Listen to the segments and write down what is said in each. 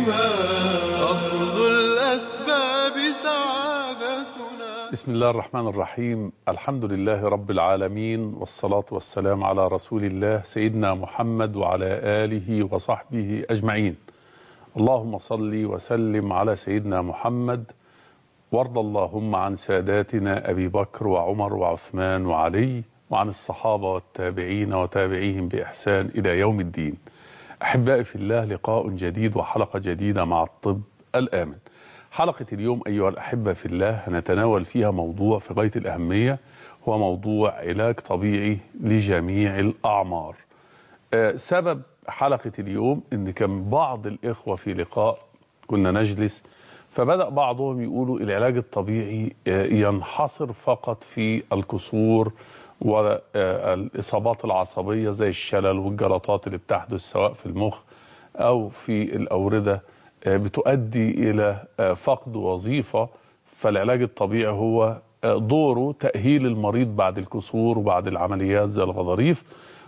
الدماء أخذ الأسباب سعادتنا بسم الله الرحمن الرحيم الحمد لله رب العالمين والصلاة والسلام على رسول الله سيدنا محمد وعلى آله وصحبه أجمعين اللهم صل وسلم على سيدنا محمد وارض اللهم عن ساداتنا أبي بكر وعمر وعثمان وعلي وعن الصحابة والتابعين وتابعيهم بإحسان إلى يوم الدين أحبائي في الله لقاء جديد وحلقة جديدة مع الطب الآمن حلقة اليوم أيها الأحبة في الله هنتناول فيها موضوع في غاية الأهمية هو موضوع علاج طبيعي لجميع الأعمار آه، سبب حلقة اليوم إن كان بعض الإخوة في لقاء كنا نجلس فبدأ بعضهم يقولوا العلاج الطبيعي آه، ينحصر فقط في الكسور والإصابات العصبية زي الشلل والجلطات اللي بتحدث سواء في المخ أو في الأوردة آه، بتؤدي إلى آه، فقد وظيفة فالعلاج الطبيعي هو آه، دوره تأهيل المريض بعد الكسور وبعد العمليات زي الغضاريف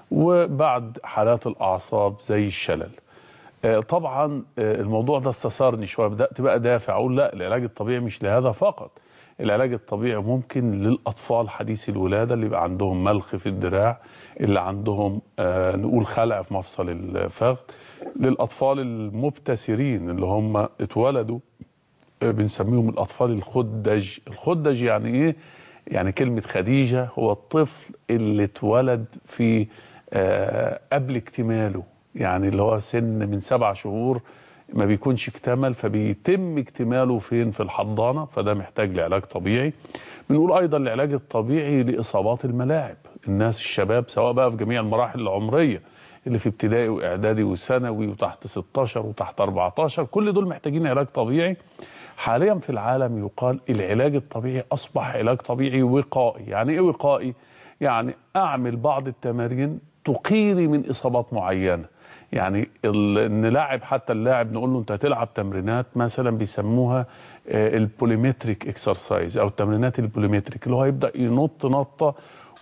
وبعد حالات الأعصاب زي الشلل آه، طبعا آه، الموضوع ده استثارني شويه بدات بقى دافع اقول لا العلاج الطبيعي مش لهذا فقط العلاج الطبيعي ممكن للاطفال حديثي الولاده اللي يبقى عندهم ملخ في الدراع اللي عندهم آه نقول خلع في مفصل الفخذ للاطفال المبتسرين اللي هم اتولدوا آه، بنسميهم الاطفال الخدج الخدج يعني ايه يعني كلمه خديجه هو الطفل اللي اتولد في آه قبل اكتماله يعني اللي هو سن من سبع شهور ما بيكونش اكتمل فبيتم اكتماله فين في الحضانه فده محتاج لعلاج طبيعي بنقول ايضا العلاج الطبيعي لاصابات الملاعب الناس الشباب سواء بقى في جميع المراحل العمريه اللي في ابتدائي واعدادي وثانوي وتحت 16 وتحت 14 كل دول محتاجين علاج طبيعي حاليا في العالم يقال العلاج الطبيعي اصبح علاج طبيعي وقائي يعني ايه وقائي يعني اعمل بعض التمارين تقيني من اصابات معينه يعني ال- نلاعب حتى اللاعب نقول له انت هتلعب تمرينات مثلا بيسموها آه، البوليمتريك اكسرسايز او التمرينات البوليمتريك اللي هو يبدا ينط نطه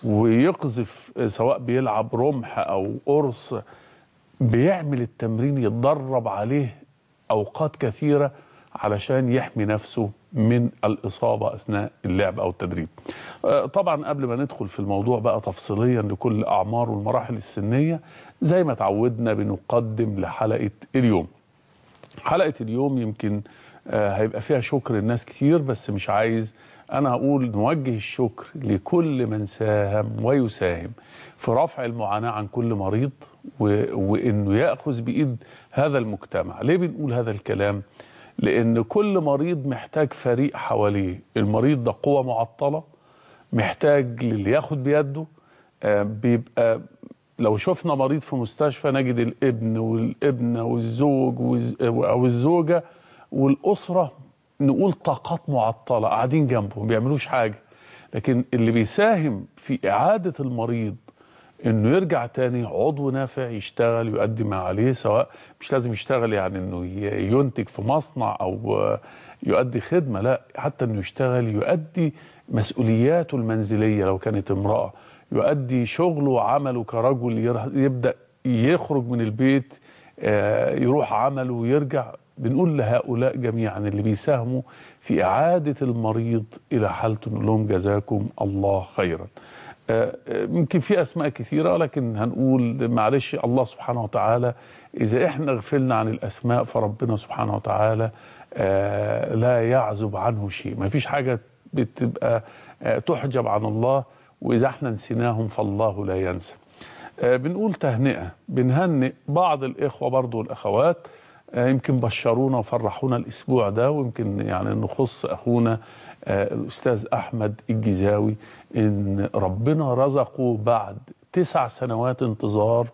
ويقذف آه، سواء بيلعب رمح او قرص بيعمل التمرين يتدرب عليه اوقات كثيره علشان يحمي نفسه من الاصابه اثناء اللعب او التدريب. آه، طبعا قبل ما ندخل في الموضوع بقى تفصيليا لكل الاعمار والمراحل السنيه زي ما تعودنا بنقدم لحلقه اليوم. حلقه اليوم يمكن آه، هيبقى فيها شكر الناس كتير بس مش عايز انا هقول نوجه الشكر لكل من ساهم ويساهم في رفع المعاناه عن كل مريض و... وانه ياخذ بايد هذا المجتمع ليه بنقول هذا الكلام لان كل مريض محتاج فريق حواليه المريض ده قوه معطله محتاج للي ياخد بيده آه، بيبقى لو شفنا مريض في مستشفى نجد الابن والابنه والزوج والز- او الزوجه والاسره نقول طاقات معطله قاعدين جنبه ما بيعملوش حاجه لكن اللي بيساهم في اعاده المريض انه يرجع تاني عضو نافع يشتغل يؤدي ما عليه سواء مش لازم يشتغل يعني انه ي- ينتج في مصنع او آه، يؤدي خدمه لا حتى انه يشتغل يؤدي مسؤولياته المنزليه لو كانت امراه يؤدي شغله وعمله كرجل ير- يبدا يخرج من البيت آه، يروح عمله ويرجع بنقول لهؤلاء جميعا اللي بيساهموا في إعادة المريض إلى حالته نقول لهم جزاكم الله خيرا آه، آه، يمكن في أسماء كثيرة لكن هنقول معلش الله سبحانه وتعالى إذا إحنا غفلنا عن الأسماء فربنا سبحانه وتعالى آه، لا يعزب عنه شيء ما فيش حاجة بتبقى آه، تحجب عن الله وإذا احنا نسيناهم فالله لا ينسى آه، بنقول تهنئة بنهنئ بعض الإخوة برضو والأخوات آه، يمكن بشرونا وفرحونا الأسبوع ده ويمكن يعني نخص أخونا آه، الأستاذ أحمد الجزاوي إن ربنا رزقه بعد تسع سنوات انتظار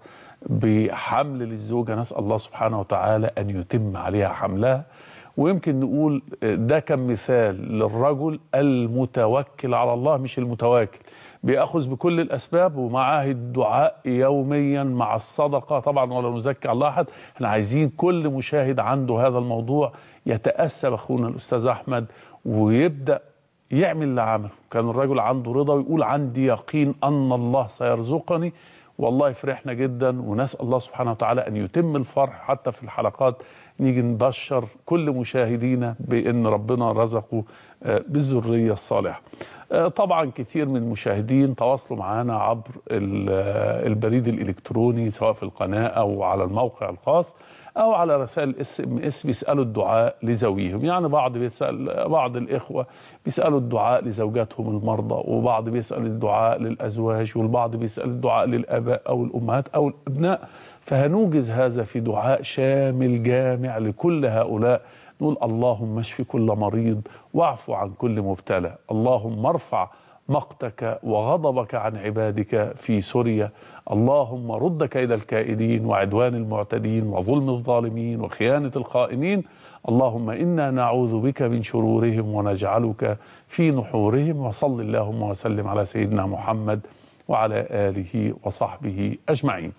بحمل للزوجة نسأل الله سبحانه وتعالى أن يتم عليها حملها ويمكن نقول ده كان مثال للرجل المتوكل على الله مش المتواكل بيأخذ بكل الأسباب ومعاه الدعاء يوميا مع الصدقة طبعا ولا نزكي الله أحد احنا عايزين كل مشاهد عنده هذا الموضوع يتأسى بأخونا الأستاذ أحمد ويبدأ يعمل اللي عمله كان الرجل عنده رضا ويقول عندي يقين أن الله سيرزقني والله فرحنا جدا ونسال الله سبحانه وتعالى ان يتم الفرح حتى في الحلقات نيجي نبشر كل مشاهدينا بان ربنا رزقه آه، بالذريه الصالحه. آه، طبعا كثير من المشاهدين تواصلوا معنا عبر ال- آه، البريد الالكتروني سواء في القناه او على الموقع الخاص او على رسائل اس ام اس بيسالوا الدعاء لزويهم يعني بعض بيسال بعض الاخوه بيسالوا الدعاء لزوجاتهم المرضى وبعض بيسال الدعاء للازواج والبعض بيسال الدعاء للاباء او الامهات او الابناء فهنوجز هذا في دعاء شامل جامع لكل هؤلاء نقول اللهم اشف كل مريض واعف عن كل مبتلى اللهم ارفع مقتك وغضبك عن عبادك في سوريا اللهم رد كيد الكائدين وعدوان المعتدين وظلم الظالمين وخيانة الخائنين اللهم إنا نعوذ بك من شرورهم ونجعلك في نحورهم وصل اللهم وسلم على سيدنا محمد وعلى آله وصحبه أجمعين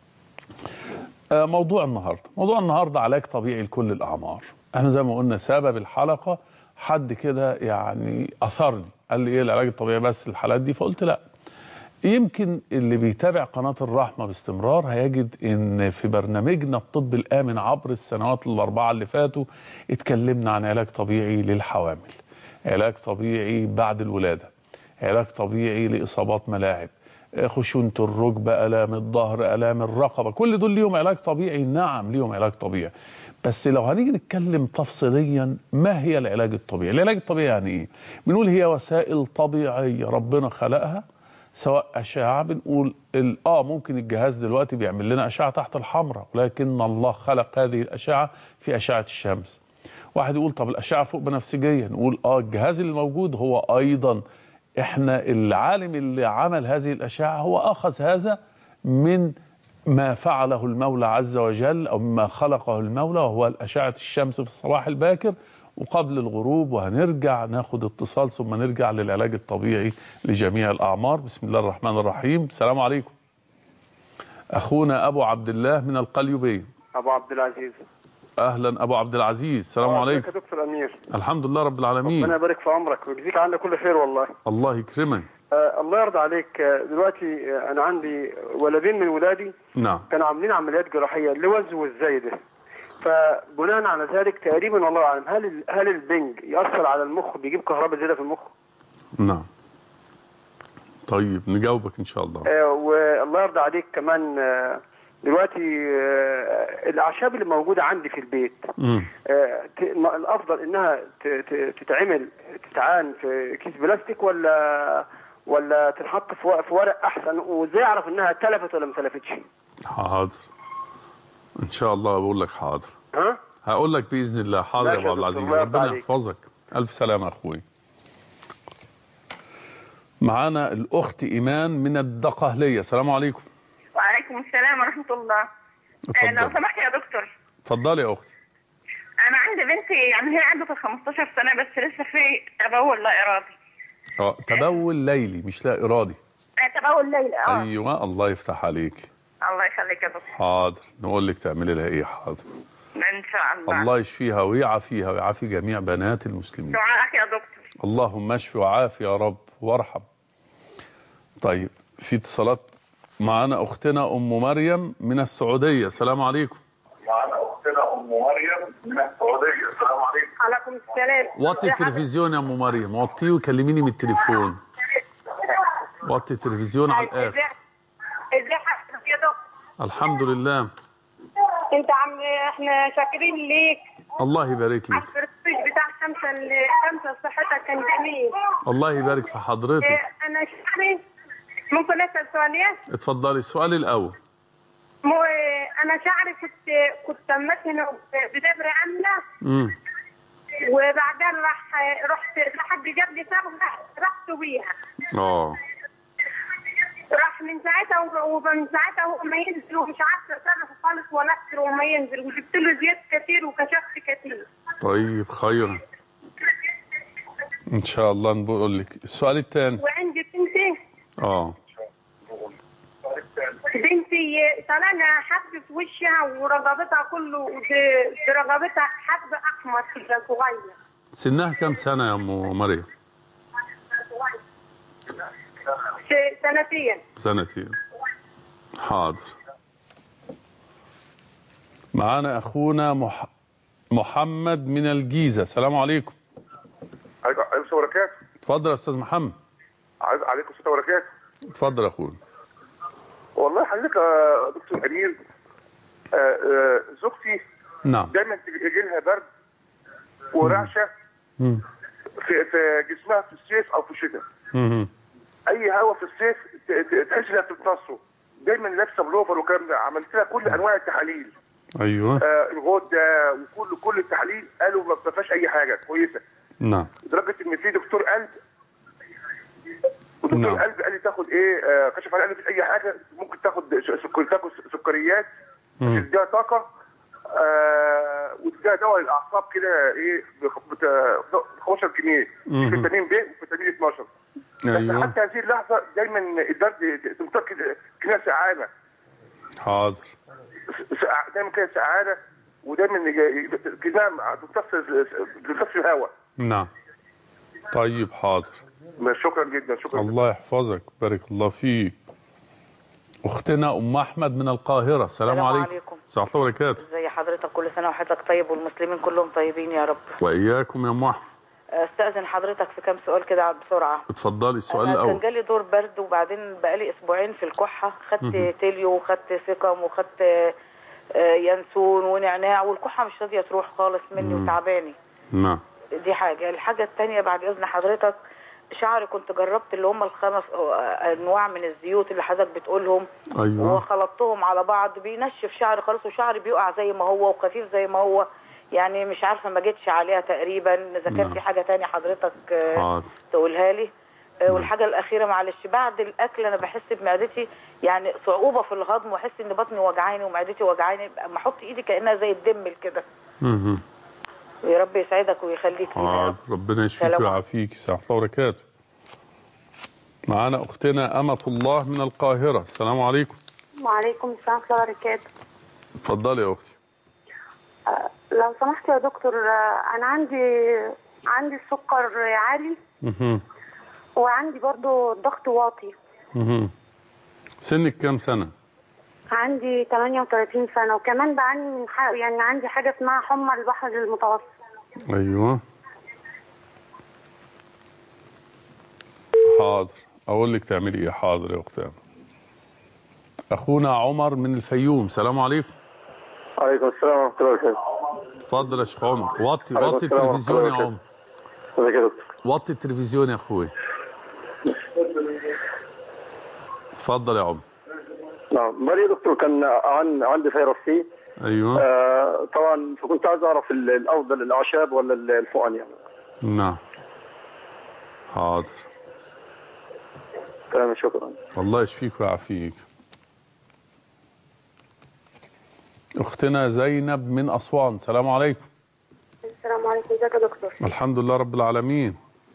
آه، موضوع النهارده موضوع النهارده علاج طبيعي لكل الاعمار احنا زي ما قلنا سبب الحلقه حد كده يعني اثرني قال لي ايه العلاج الطبيعي بس الحالات دي فقلت لا يمكن اللي بيتابع قناة الرحمة باستمرار هيجد ان في برنامجنا الطب الآمن عبر السنوات الأربعة اللي فاتوا اتكلمنا عن علاج طبيعي للحوامل علاج طبيعي بعد الولادة علاج طبيعي لإصابات ملاعب خشونة الركبة ألام الظهر ألام الرقبة كل دول ليهم علاج طبيعي نعم ليهم علاج طبيعي بس لو هنيجي نتكلم تفصيليا ما هي العلاج الطبيعي العلاج الطبيعي يعني ايه بنقول هي وسائل طبيعية ربنا خلقها سواء أشعة بنقول ال- اه ممكن الجهاز دلوقتي بيعمل لنا أشعة تحت الحمراء ولكن الله خلق هذه الأشعة في أشعة الشمس واحد يقول طب الأشعة فوق بنفسجية نقول اه الجهاز اللي موجود هو أيضا احنا العالم اللي عمل هذه الأشعة هو أخذ هذا من ما فعله المولى عز وجل أو مما خلقه المولى وهو الأشعة الشمس في الصباح الباكر وقبل الغروب وهنرجع ناخد اتصال ثم نرجع للعلاج الطبيعي لجميع الأعمار بسم الله الرحمن الرحيم السلام عليكم أخونا أبو عبد الله من القليوبية ابو عبد العزيز أهلا أبو عبد العزيز السلام آه، عليكم ازيك يا دكتور امير الحمد لله رب ربنا العالمين يبارك في عمرك ويجزيك عنا كل خير والله الله يكرمك آه الله يرضى عليك آه دلوقتي آه انا عندي ولدين من ولادي نعم كانوا عاملين عمليات جراحيه اللوز والزايده فبناء على ذلك تقريبا والله اعلم هل ال- هل البنج ياثر على المخ بيجيب كهرباء زياده في المخ نعم طيب نجاوبك إن شاء الله آه والله يرضى عليك كمان آه دلوقتي آه الاعشاب اللي موجوده عندي في البيت مم. آه، ت- ما- الافضل انها ت- ت- تتعمل تتعان في كيس بلاستيك ولا ولا تنحط في ورق- في ورق احسن وازاي اعرف انها تلفت ولا ما تلفتش حاضر إن شاء الله بقول لك حاضر ها هقول لك باذن الله حاضر يا ماشي ابو يا عبد دكتور، العزيز الله يرضى ربنا عليك. يحفظك الف سلامه يا اخوي معانا الاخت ايمان من الدقهليه السلام عليكم وعليكم السلام ورحمة الله آه، لو اتفضل سمحت يا دكتور اتفضلي يا اختي أنا عندي بنتي يعني هي عندها 15 سنة بس لسه في تبول لا إرادي اه تبول ليلي مش لا ارادي آه، تبول ليلى اه ايوه الله يفتح عليك الله يخليك يا دكتور حاضر نقول لك تعملي لها ايه حاضر إن شاء الله الله يشفيها ويعافيها ويعافي جميع بنات المسلمين دعائك يا دكتور اللهم اشف وعافي يا رب وارحم طيب في اتصالات معانا اختنا ام مريم من السعوديه السلام عليكم معنا اختنا ام مريم من السعوديه السلام عليكم عليكم السلام وطي التلفزيون يا ام مريم وطيه وكلميني من التليفون وطي التلفزيون على الاخر ازاي حضرتك يا دكتور الحمد لله انت عم احنا شاكرين ليك الله يبارك على لك البرستيج بتاع خمسة ل- خمسة صحتك كان جميل الله يبارك في حضرتك إيه، انا شعري ممكن اسال سؤالين اتفضلي السؤال الاول مو انا شعري كنت كنت متنه بدبر عامله امم وبعدين راح رحت لحد جاب لي صبغه رحت بيها اه راح من ساعتها و- ومن ساعتها هو ما ينزل ومش عارفه اتصرف خالص ولا اكثر وما ينزل وجبت له زيت كتير وكشفت كتير طيب خيرا ان شاء الله نقول لك السؤال الثاني وعندي بنتي اه بنتي طلع لها حب في وشها ورقبتها كله في في رقبتها حب احمر كده صغير سنها كم سنه يا ام مريم في سنتين سنتين حاضر معانا اخونا مح... محمد من الجيزه السلام عليكم عليكم السلام وبركاته اتفضل يا استاذ محمد عايز عليكم السلام وبركاته اتفضل يا اخونا والله حضرتك يا دكتور امير آه، آه، زوجتي نعم دايما تجي لها برد ورعشه مم. في في جسمها في الصيف او في الشتاء مم. اي هواء في الصيف ت- ت- تحس انها بتتنصه دايما لابسه بلوفر والكلام ده عملت لها كل انواع التحاليل ايوه آه الغده وكل كل التحاليل قالوا ما ما فيهاش اي حاجه كويسه نعم لدرجه ان في دكتور قلب ودكتور نعم. القلب قال لي تاخد ايه آه كشف على قال لي مفيش اي حاجه ممكن تاخد ش- سكر تاخد سكريات مم. تديها طاقه آه وتديها دواء للاعصاب كده ايه ب 15 جنيه مم. فيتامين ب وفيتامين 12 بس ايوه حتى هذه اللحظه دايما البرد تمطر كده كده سقعانه حاضر سقع- دايما كده سقعانه ودايما كده بتمتص بتمتص الهواء نعم طيب حاضر شكرا جدا شكرا الله يحفظك بارك الله فيك اختنا ام احمد من القاهره السلام السلام عليكم عليكم. ورحمه الله وبركاته زي حضرتك كل سنة وحضرتك طيب والمسلمين كلهم طيبين يا رب واياكم يا ام احمد استأذن حضرتك في كام سؤال كده بسرعة اتفضلي السؤال أنا كان الاول جالي دور برد وبعدين بقالي أسبوعين في الكحة خدت تيليو وخدت سيكم وخدت آه، ينسون ونعناع والكحة مش راضية تروح خالص مني وتعباني نعم دي حاجة الحاجة التانية بعد إذن حضرتك شعري كنت جربت اللي هم الخمس آه، أنواع من الزيوت اللي حضرتك بتقولهم ايوه وخلطتهم على بعض بينشف شعري خالص وشعري بيقع زي ما هو وخفيف زي ما هو يعني مش عارفه ما جيتش عليها تقريبا اذا كان نعم. في حاجه تانية حضرتك آه، حاضر تقولها لي آه، والحاجه الاخيره معلش بعد الاكل انا بحس بمعدتي يعني صعوبه في الهضم واحس ان بطني وجعاني ومعدتي وجعاني اما احط ايدي كانها زي الدم كده مهم. يا رب يسعدك ويخليك لينا يا حاضر رب. ربنا يشفيك سلام. ويعافيك السلام الله وبركاته معانا اختنا امة الله من القاهره السلام عليكم وعليكم السلام ورحمة الله وبركاته اتفضلي يا اختي لو سمحت يا دكتور آه، أنا عندي عندي السكر عالي مهم. وعندي برضو الضغط واطي مهم. سنك كام سنه عندي 38 سنة وكمان بعاني من ح... يعني عندي حاجة اسمها حمى البحر المتوسط ايوه حاضر اقول لك تعملي ايه حاضر يا اختي اخونا عمر من الفيوم سلام عليكم عليكم السلام ورحمه الله وبركاته اتفضل يا شيخ عمر وطي عليكم وطي السلام ورحمة التلفزيون يا الله عمر ازيك يا دكتور وطي التلفزيون يا اخوي اتفضل يا عمر نعم مري يا دكتور كان عن عندي فيروس سي ايوه آه طبعا فكنت عايز اعرف ال- الافضل الاعشاب ولا ال- الحقن يعني نعم حاضر تمام شكرا الله يشفيك ويعافيك اختنا زينب من اسوان سلام عليكم السلام عليكم ازيك يا دكتور الحمد لله رب العالمين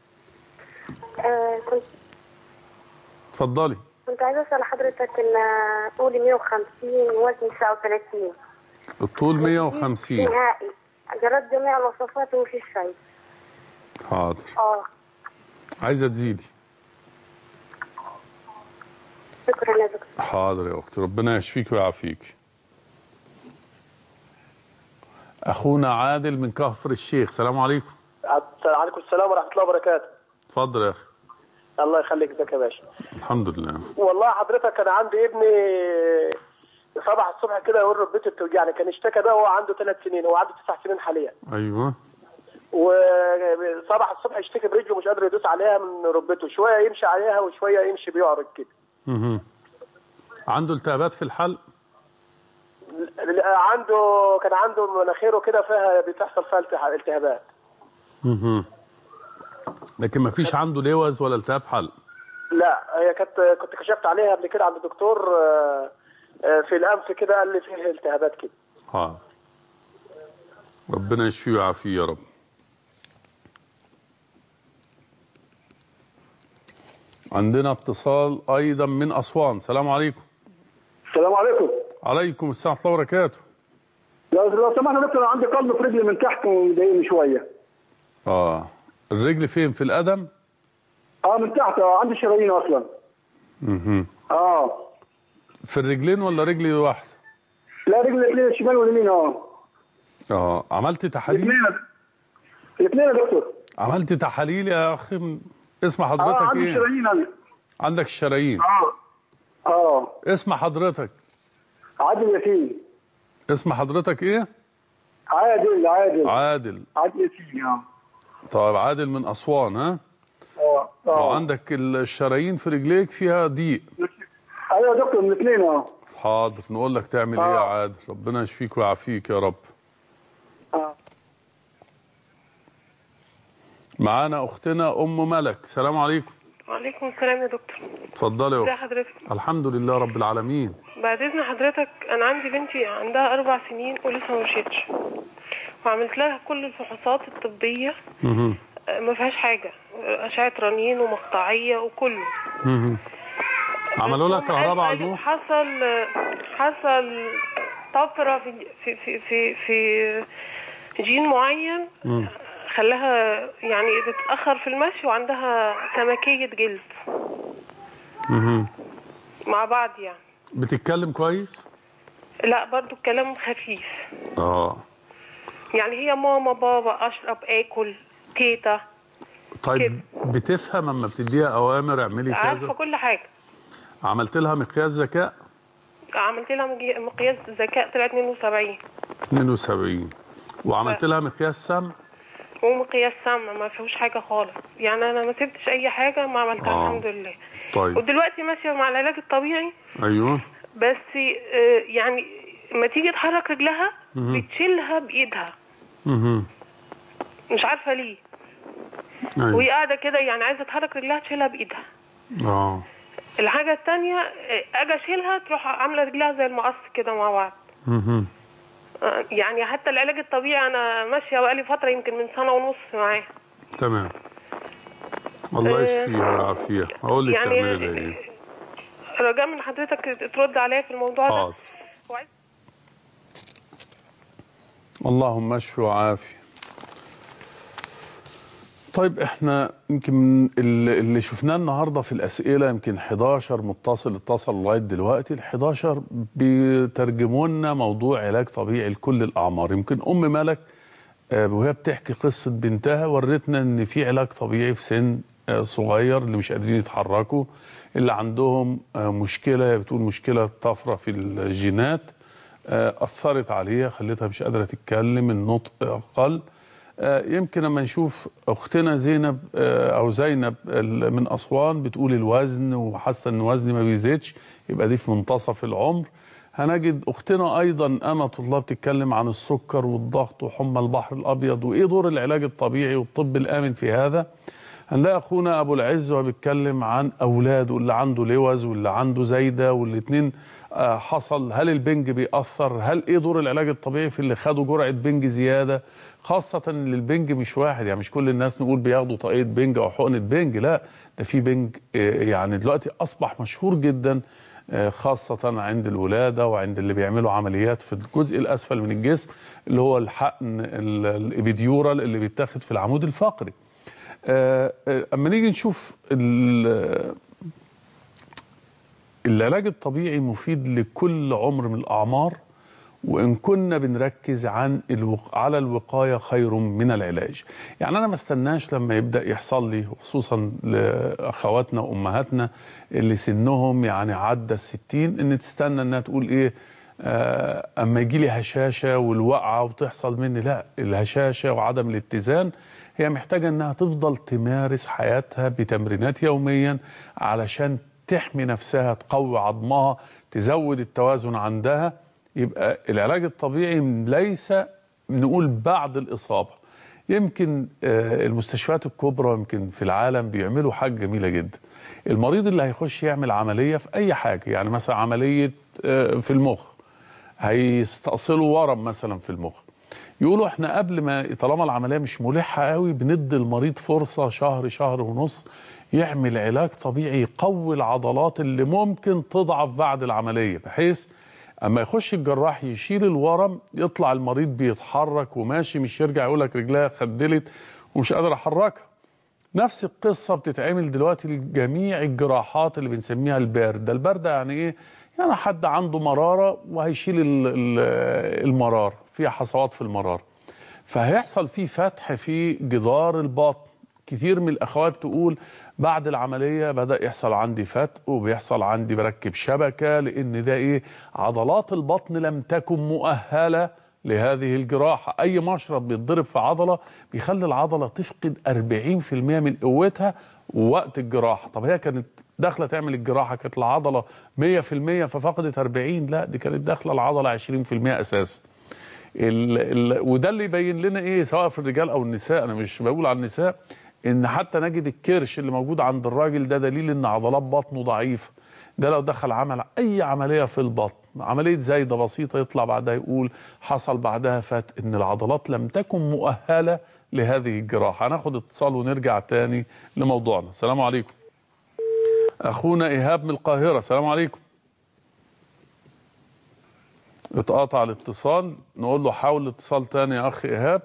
آه كنت اتفضلي كنت عايزة أسأل حضرتك إن طولي 150 ووزني 39 الطول 150 نهائي جربت جميع الوصفات ومفيش فايدة حاضر اه عايزه تزيدي شكرا يا دكتور حاضر يا اختي ربنا يشفيك ويعافيك اخونا عادل من كفر الشيخ سلام عليكم عليكم السلام ورحمه الله وبركاته اتفضل يا اخي الله يخليك ازيك يا باشا الحمد لله والله حضرتك انا عندي ابني صبح الصبح كده يقول ركبته بتوجعني كان اشتكى ده وهو عنده ثلاث سنين هو عنده تسع سنين حاليا ايوه وصبح الصبح يشتكي برجله مش قادر يدوس عليها من ركبته شويه يمشي عليها وشويه يمشي بيعرج كده مهم. عنده التهابات في الحلق عنده كان عنده مناخيره كده فيها بتحصل فيها التها- التهابات مهم. لكن ما فيش عنده لوز ولا التهاب حلق لا هي كانت كنت كشفت عليها قبل كده عند الدكتور آه، آه، في الانف كده قال لي فيه التهابات كده حاضر ربنا يشفيه ويعافيه يا رب عندنا اتصال ايضا من اسوان سلام عليكم السلام عليكم عليكم السلام ورحمه الله وبركاته لو لو سمحت يا دكتور عندي قلب في رجلي من تحت ومضايقني شويه اه الرجل فين في القدم اه من تحت آه عندي شرايين اصلا مهم. اه في الرجلين ولا رجلي واحده لا رجل الاثنين الشمال واليمين اه اه عملت تحاليل الاثنين الاثنين يا دكتور عملت تحاليل يا اخي م- اسم اه حضرتك عندي ايه شرايين انا عندك الشرايين اه اه اسم حضرتك عادل ياسين اسم حضرتك ايه عادل عادل عادل عادل ياسين اه طيب عادل من اسوان ها اه اه وعندك الشرايين في رجليك فيها ضيق ايوه يا دكتور من الاثنين اه حاضر نقول لك تعمل ايه يا آه. عادل ربنا يشفيك ويعافيك يا رب آه. معانا اختنا ام ملك سلام عليكم وعليكم السلام يا دكتور اتفضلي يا ازي اخت حضرتك الحمد لله رب العالمين بعد اذن حضرتك انا عندي بنتي عندها اربع سنين ولسه ما مشيتش وعملت لها كل الفحوصات الطبيه مهم. آه، ما فيهاش حاجه اشعه رنين ومقطعيه وكله مهم. عملوا لها بس هم كهرباء على قالوا المخ حصل حصل طفره في في في في, في جين معين مم. خلاها يعني تتاخر في المشي وعندها سمكيه جلد مهم. مع بعض يعني بتتكلم كويس لا برضو الكلام خفيف اه يعني هي ماما بابا اشرب اكل تيتا طيب بتفهم اما بتديها اوامر اعملي عارفه كذا كل حاجه عملت لها مقياس ذكاء عملت لها مجي- مقياس ذكاء طلع 72 72 وعملت لها مقياس سمع ومقياس سمع ما فيهوش حاجه خالص يعني انا ما سبتش اي حاجه ما عملتها آه. الحمد لله طيب ودلوقتي ماشيه مع العلاج الطبيعي ايوه بس آه، يعني ما تيجي تحرك رجلها مهم. بتشيلها بايدها مهم. مش عارفه ليه وهي ايوه قاعده كده يعني عايزه تحرك رجلها تشيلها بايدها اه الحاجه التانية آه، اجي اشيلها تروح عامله رجلها زي المقص كده مع بعض مهم. آه، يعني حتى العلاج الطبيعي انا ماشيه بقالي فتره يمكن من سنه ونص معاه تمام الله آه، يشفيها ويعافيها اقول لك يعني- تعملي لها ايه رجاء من حضرتك ترد عليا في الموضوع ده حاضر وعايز- اللهم اشفي وعافي طيب احنا يمكن اللي اللي شفناه النهارده في الاسئله يمكن 11 متصل اتصل لغايه دلوقتي ال 11 بيترجموا لنا موضوع علاج طبيعي لكل الاعمار يمكن ام ملك آه، وهي بتحكي قصه بنتها ورتنا ان في علاج طبيعي في سن آه، صغير اللي مش قادرين يتحركوا اللي عندهم آه، مشكله هي بتقول مشكله طفره في الجينات آه، اثرت عليها خلتها مش قادره تتكلم النطق اقل آه، يمكن لما نشوف اختنا زينب آه، او زينب ال- من اسوان بتقول الوزن وحاسه ان وزني ما بيزيدش يبقى دي في منتصف العمر هنجد اختنا ايضا امة الله بتتكلم عن السكر والضغط وحمى البحر الابيض وايه دور العلاج الطبيعي والطب الامن في هذا هنلاقي اخونا ابو العز وهو بيتكلم عن اولاده اللي عنده لوز واللي عنده زايده والاثنين حصل هل البنج بيأثر هل ايه دور العلاج الطبيعي في اللي خدوا جرعه بنج زياده خاصه ان البنج مش واحد يعني مش كل الناس نقول بياخدوا طاقيه بنج او حقنه بنج لا ده في بنج آه، يعني دلوقتي اصبح مشهور جدا آه، خاصة عند الولادة وعند اللي بيعملوا عمليات في الجزء الأسفل من الجسم اللي هو الحقن ال- الإبيديورال اللي بيتاخد في العمود الفقري آه، آه، اما نيجي نشوف ال- العلاج الطبيعي مفيد لكل عمر من الاعمار وان كنا بنركز عن الوق... على الوقايه خير من العلاج يعني انا ما استناش لما يبدا يحصل لي خصوصا لاخواتنا وامهاتنا اللي سنهم يعني عدى الستين ان تستنى انها تقول ايه آه، اما يجي لي هشاشه والوقعه وتحصل مني لا الهشاشه وعدم الاتزان هي محتاجه انها تفضل تمارس حياتها بتمرينات يوميا علشان تحمي نفسها تقوي عظمها تزود التوازن عندها يبقى العلاج الطبيعي ليس نقول بعد الاصابه يمكن آه، المستشفيات الكبرى يمكن في العالم بيعملوا حاجه جميله جدا المريض اللي هيخش يعمل عمليه في اي حاجه يعني مثلا عمليه آه، في المخ هيستأصلوا ورم مثلا في المخ يقولوا احنا قبل ما طالما العمليه مش ملحه قوي بندي المريض فرصه شهر شهر ونص يعمل علاج طبيعي يقوي العضلات اللي ممكن تضعف بعد العمليه بحيث اما يخش الجراح يشيل الورم يطلع المريض بيتحرك وماشي مش يرجع يقول لك رجلها خدلت ومش قادر احركها نفس القصة بتتعمل دلوقتي لجميع الجراحات اللي بنسميها الباردة الباردة يعني ايه؟ يعني حد عنده مراره وهيشيل ال- ال- المراره فيها حصوات في المراره فهيحصل فيه فتح في جدار البطن كتير من الاخوات تقول بعد العمليه بدا يحصل عندي فتق وبيحصل عندي بركب شبكه لان ده ايه عضلات البطن لم تكن مؤهله لهذه الجراحه اي مشرط بيتضرب في عضله بيخلي العضله تفقد 40% من قوتها وقت الجراحه طب هي كانت داخله تعمل الجراحه كانت العضله 100% ففقدت 40 لا دي كانت داخله العضله 20% اساسا ال ال وده اللي يبين لنا ايه سواء في الرجال او النساء انا مش بقول على النساء ان حتى نجد الكرش اللي موجود عند الراجل ده دليل ان عضلات بطنه ضعيفه ده لو دخل عمل اي عمليه في البطن عمليه زايده بسيطه يطلع بعدها يقول حصل بعدها فات ان العضلات لم تكن مؤهله لهذه الجراحه هناخد اتصال ونرجع تاني لموضوعنا السلام عليكم اخونا ايهاب من القاهره السلام عليكم اتقطع الاتصال نقول له حاول الاتصال تاني يا اخ ايهاب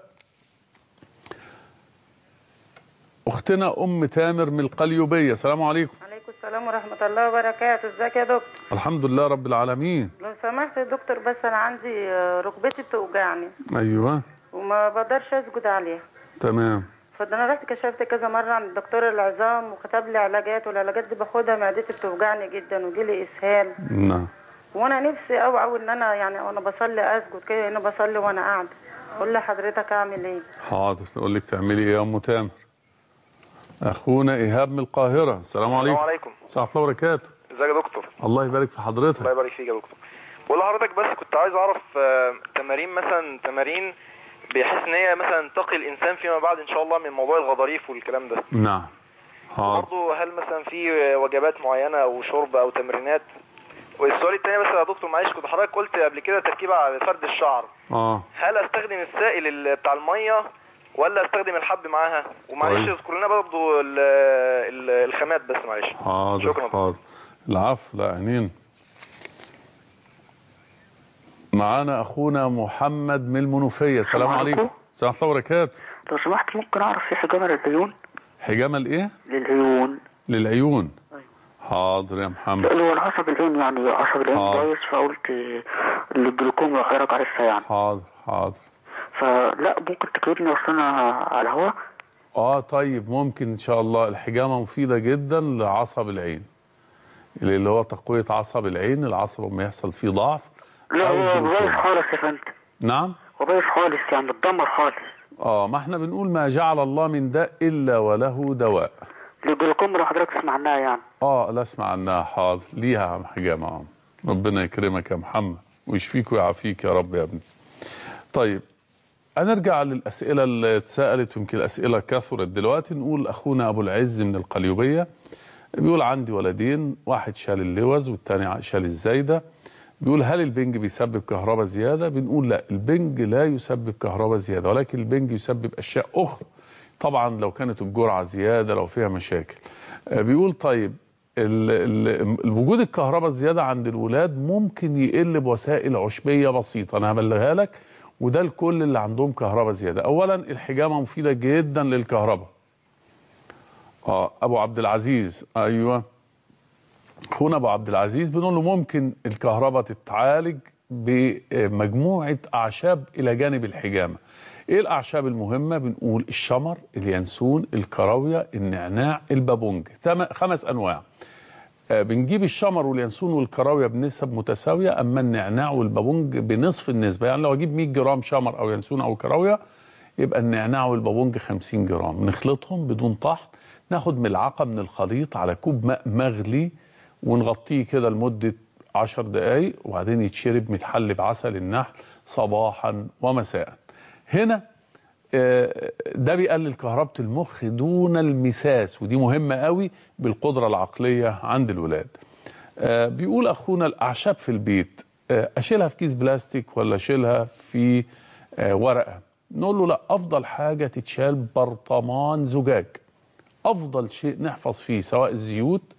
اختنا ام تامر من القليوبيه السلام عليكم عليكم السلام ورحمة الله وبركاته ازيك يا دكتور الحمد لله رب العالمين لو سمحت يا دكتور بس انا عندي آه، ركبتي بتوجعني ايوه وما بقدرش اسجد عليها تمام فده انا رحت كشفت كذا مرة عند دكتور العظام وكتب لي علاجات والعلاجات دي باخدها معدتي بتوجعني جدا وجيلي اسهال نعم وانا نفسي اوعى ان انا يعني وانا بصلي اسجد كده انا بصلي وانا قاعده قول لحضرتك اعمل ايه حاضر اقول لك تعملي ايه يا ام تامر اخونا ايهاب من القاهره السلام عليكم السلام عليكم ورحمه الله وبركاته ازيك يا دكتور الله يبارك في حضرتك الله يبارك فيك يا دكتور بقول لحضرتك بس كنت عايز اعرف آه، تمارين مثلا تمارين بحيث ان هي مثلا تقي الانسان فيما بعد ان شاء الله من موضوع الغضاريف والكلام ده نعم حاضر برضه هل مثلا في وجبات معينه او شرب او تمرينات والسؤال التاني بس يا دكتور معلش كنت حضرتك قلت قبل كده تركيبه على فرد الشعر اه هل استخدم السائل ال- بتاع الميه ولا استخدم الحب معاها ومعلش طيب. اذكر لنا برضه ال- ال- الخامات بس معلش حاضر شكرا. حاضر العفو لا عينين معانا اخونا محمد من المنوفيه السلام عليكم عليكم. السلام الله وبركاته لو سمحت ممكن اعرف في حجامه للعيون حجامه الايه للعيون للعيون حاضر يا محمد اللي هو العصب العين يعني عصب العين حاضر. كويس فقلت آه، الجلوكوما حضرتك عارفها يعني حاضر حاضر فلا ممكن تكلمني اصل انا على الهواء اه طيب ممكن ان شاء الله الحجامه مفيده جدا لعصب العين اللي هو تقويه عصب العين العصب لما يحصل فيه ضعف لا أو هو الجلوكوما. بايظ خالص يا فندم نعم هو بايظ خالص يعني اتدمر خالص اه ما احنا بنقول ما جعل الله من داء الا وله دواء الجلوكوما اللي حضرتك تسمع عنها يعني اه لا اسمع عنها حاضر ليها حجامه آه. ربنا يكرمك يا محمد ويشفيك ويعافيك يا رب يا ابني طيب هنرجع للاسئله اللي اتسالت ويمكن الاسئله كثرت دلوقتي نقول اخونا ابو العز من القليوبيه بيقول عندي ولدين واحد شال اللوز والتاني شال الزايده بيقول هل البنج بيسبب كهرباء زياده بنقول لا البنج لا يسبب كهرباء زياده ولكن البنج يسبب اشياء اخرى طبعا لو كانت الجرعه زياده لو فيها مشاكل آه، بيقول طيب ال- ال- وجود الكهرباء الزياده عند الولاد ممكن يقل بوسائل عشبيه بسيطه انا هبلغها لك وده لكل اللي عندهم كهرباء زياده اولا الحجامه مفيده جدا للكهرباء اه ابو عبد العزيز ايوه اخونا ابو عبد العزيز بنقول له ممكن الكهرباء تتعالج بمجموعه اعشاب الى جانب الحجامه ايه الاعشاب المهمه بنقول الشمر اليانسون الكراويه النعناع البابونج تم- خمس انواع آه، بنجيب الشمر واليانسون والكراويه بنسب متساويه اما النعناع والبابونج بنصف النسبه يعني لو اجيب 100 جرام شمر او ينسون او كراويه يبقى النعناع والبابونج 50 جرام نخلطهم بدون طحن ناخد ملعقه من الخليط على كوب ماء مغلي ونغطيه كده لمده 10 دقائق وبعدين يتشرب متحلي بعسل النحل صباحا ومساء هنا آه، ده بيقلل كهربة المخ دون المساس ودي مهمة قوي بالقدرة العقلية عند الولاد آه، بيقول أخونا الأعشاب في البيت آه، أشيلها في كيس بلاستيك ولا أشيلها في آه، ورقة نقول له لا أفضل حاجة تتشال برطمان زجاج أفضل شيء نحفظ فيه سواء الزيوت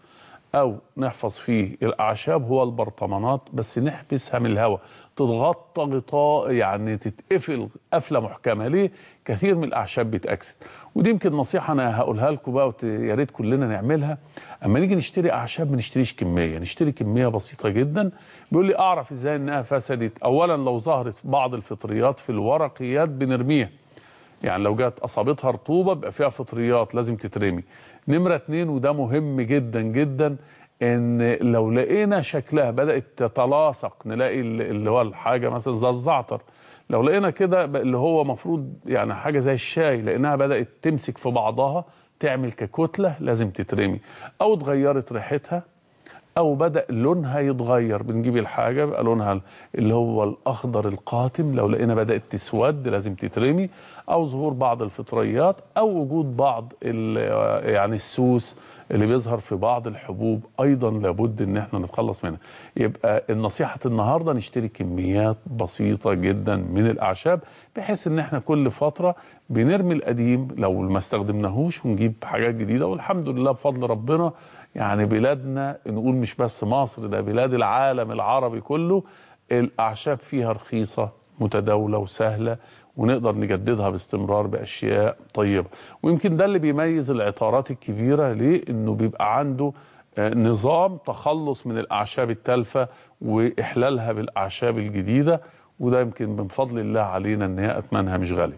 او نحفظ فيه الاعشاب هو البرطمانات بس نحبسها من الهواء تتغطى غطاء يعني تتقفل قفله محكمه ليه كثير من الاعشاب بتاكسد ودي يمكن نصيحه انا هقولها لكم بقى وت- يا ريت كلنا نعملها اما نيجي نشتري اعشاب ما نشتريش كميه نشتري كميه بسيطه جدا بيقول لي اعرف ازاي انها فسدت اولا لو ظهرت بعض الفطريات في الورقيات بنرميها يعني لو جت اصابتها رطوبه بيبقى فيها فطريات لازم تترمي نمره اتنين وده مهم جدا جدا ان لو لقينا شكلها بدات تتلاصق نلاقي ال- اللي هو الحاجه مثلا زي الزعتر لو لقينا كده ب- اللي هو مفروض يعني حاجه زي الشاي لقيناها بدات تمسك في بعضها تعمل ككتله لازم تترمي او اتغيرت ريحتها او بدا لونها يتغير بنجيب الحاجه بقى لونها اللي هو الاخضر القاتم لو لقينا بدات تسود لازم تترمي او ظهور بعض الفطريات او وجود بعض ال- يعني السوس اللي بيظهر في بعض الحبوب ايضا لابد ان احنا نتخلص منها يبقى النصيحه النهارده نشتري كميات بسيطه جدا من الاعشاب بحيث ان احنا كل فتره بنرمي القديم لو ما استخدمناهوش ونجيب حاجات جديده والحمد لله بفضل ربنا يعني بلادنا نقول مش بس مصر ده بلاد العالم العربي كله الاعشاب فيها رخيصه متداوله وسهله ونقدر نجددها باستمرار باشياء طيبه ويمكن ده اللي بيميز العطارات الكبيره ليه انه بيبقى عنده آه، نظام تخلص من الاعشاب التالفه واحلالها بالاعشاب الجديده وده يمكن من فضل الله علينا ان هي اثمنها مش غالي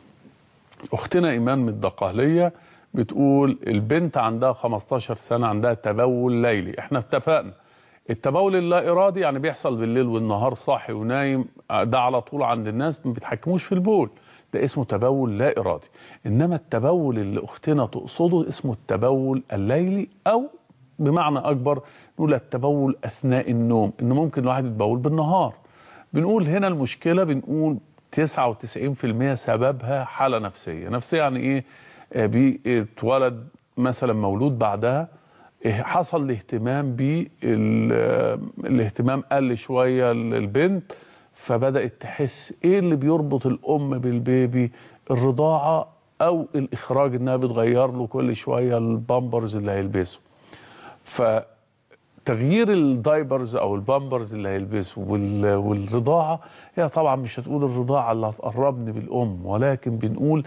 اختنا ايمان من الدقهليه بتقول البنت عندها 15 سنه عندها تبول ليلي احنا اتفقنا التبول اللا ارادي يعني بيحصل بالليل والنهار صاحي ونايم آه، ده على طول عند الناس ما بيتحكموش في البول ده اسمه تبول لا ارادي انما التبول اللي اختنا تقصده اسمه التبول الليلي او بمعنى اكبر نقول التبول اثناء النوم ان ممكن الواحد يتبول بالنهار بنقول هنا المشكله بنقول 99% سببها حاله نفسيه نفسيه يعني ايه آه، بيتولد مثلا مولود بعدها إيه، حصل الاهتمام بيه ال- الاهتمام قل شويه للبنت فبدات تحس ايه اللي بيربط الام بالبيبي الرضاعه او الاخراج انها بتغير له كل شويه البامبرز اللي هيلبسه فتغيير الدايبرز او البامبرز اللي هيلبسه وال- والرضاعه هي طبعا مش هتقول الرضاعه اللي هتقربني بالام ولكن بنقول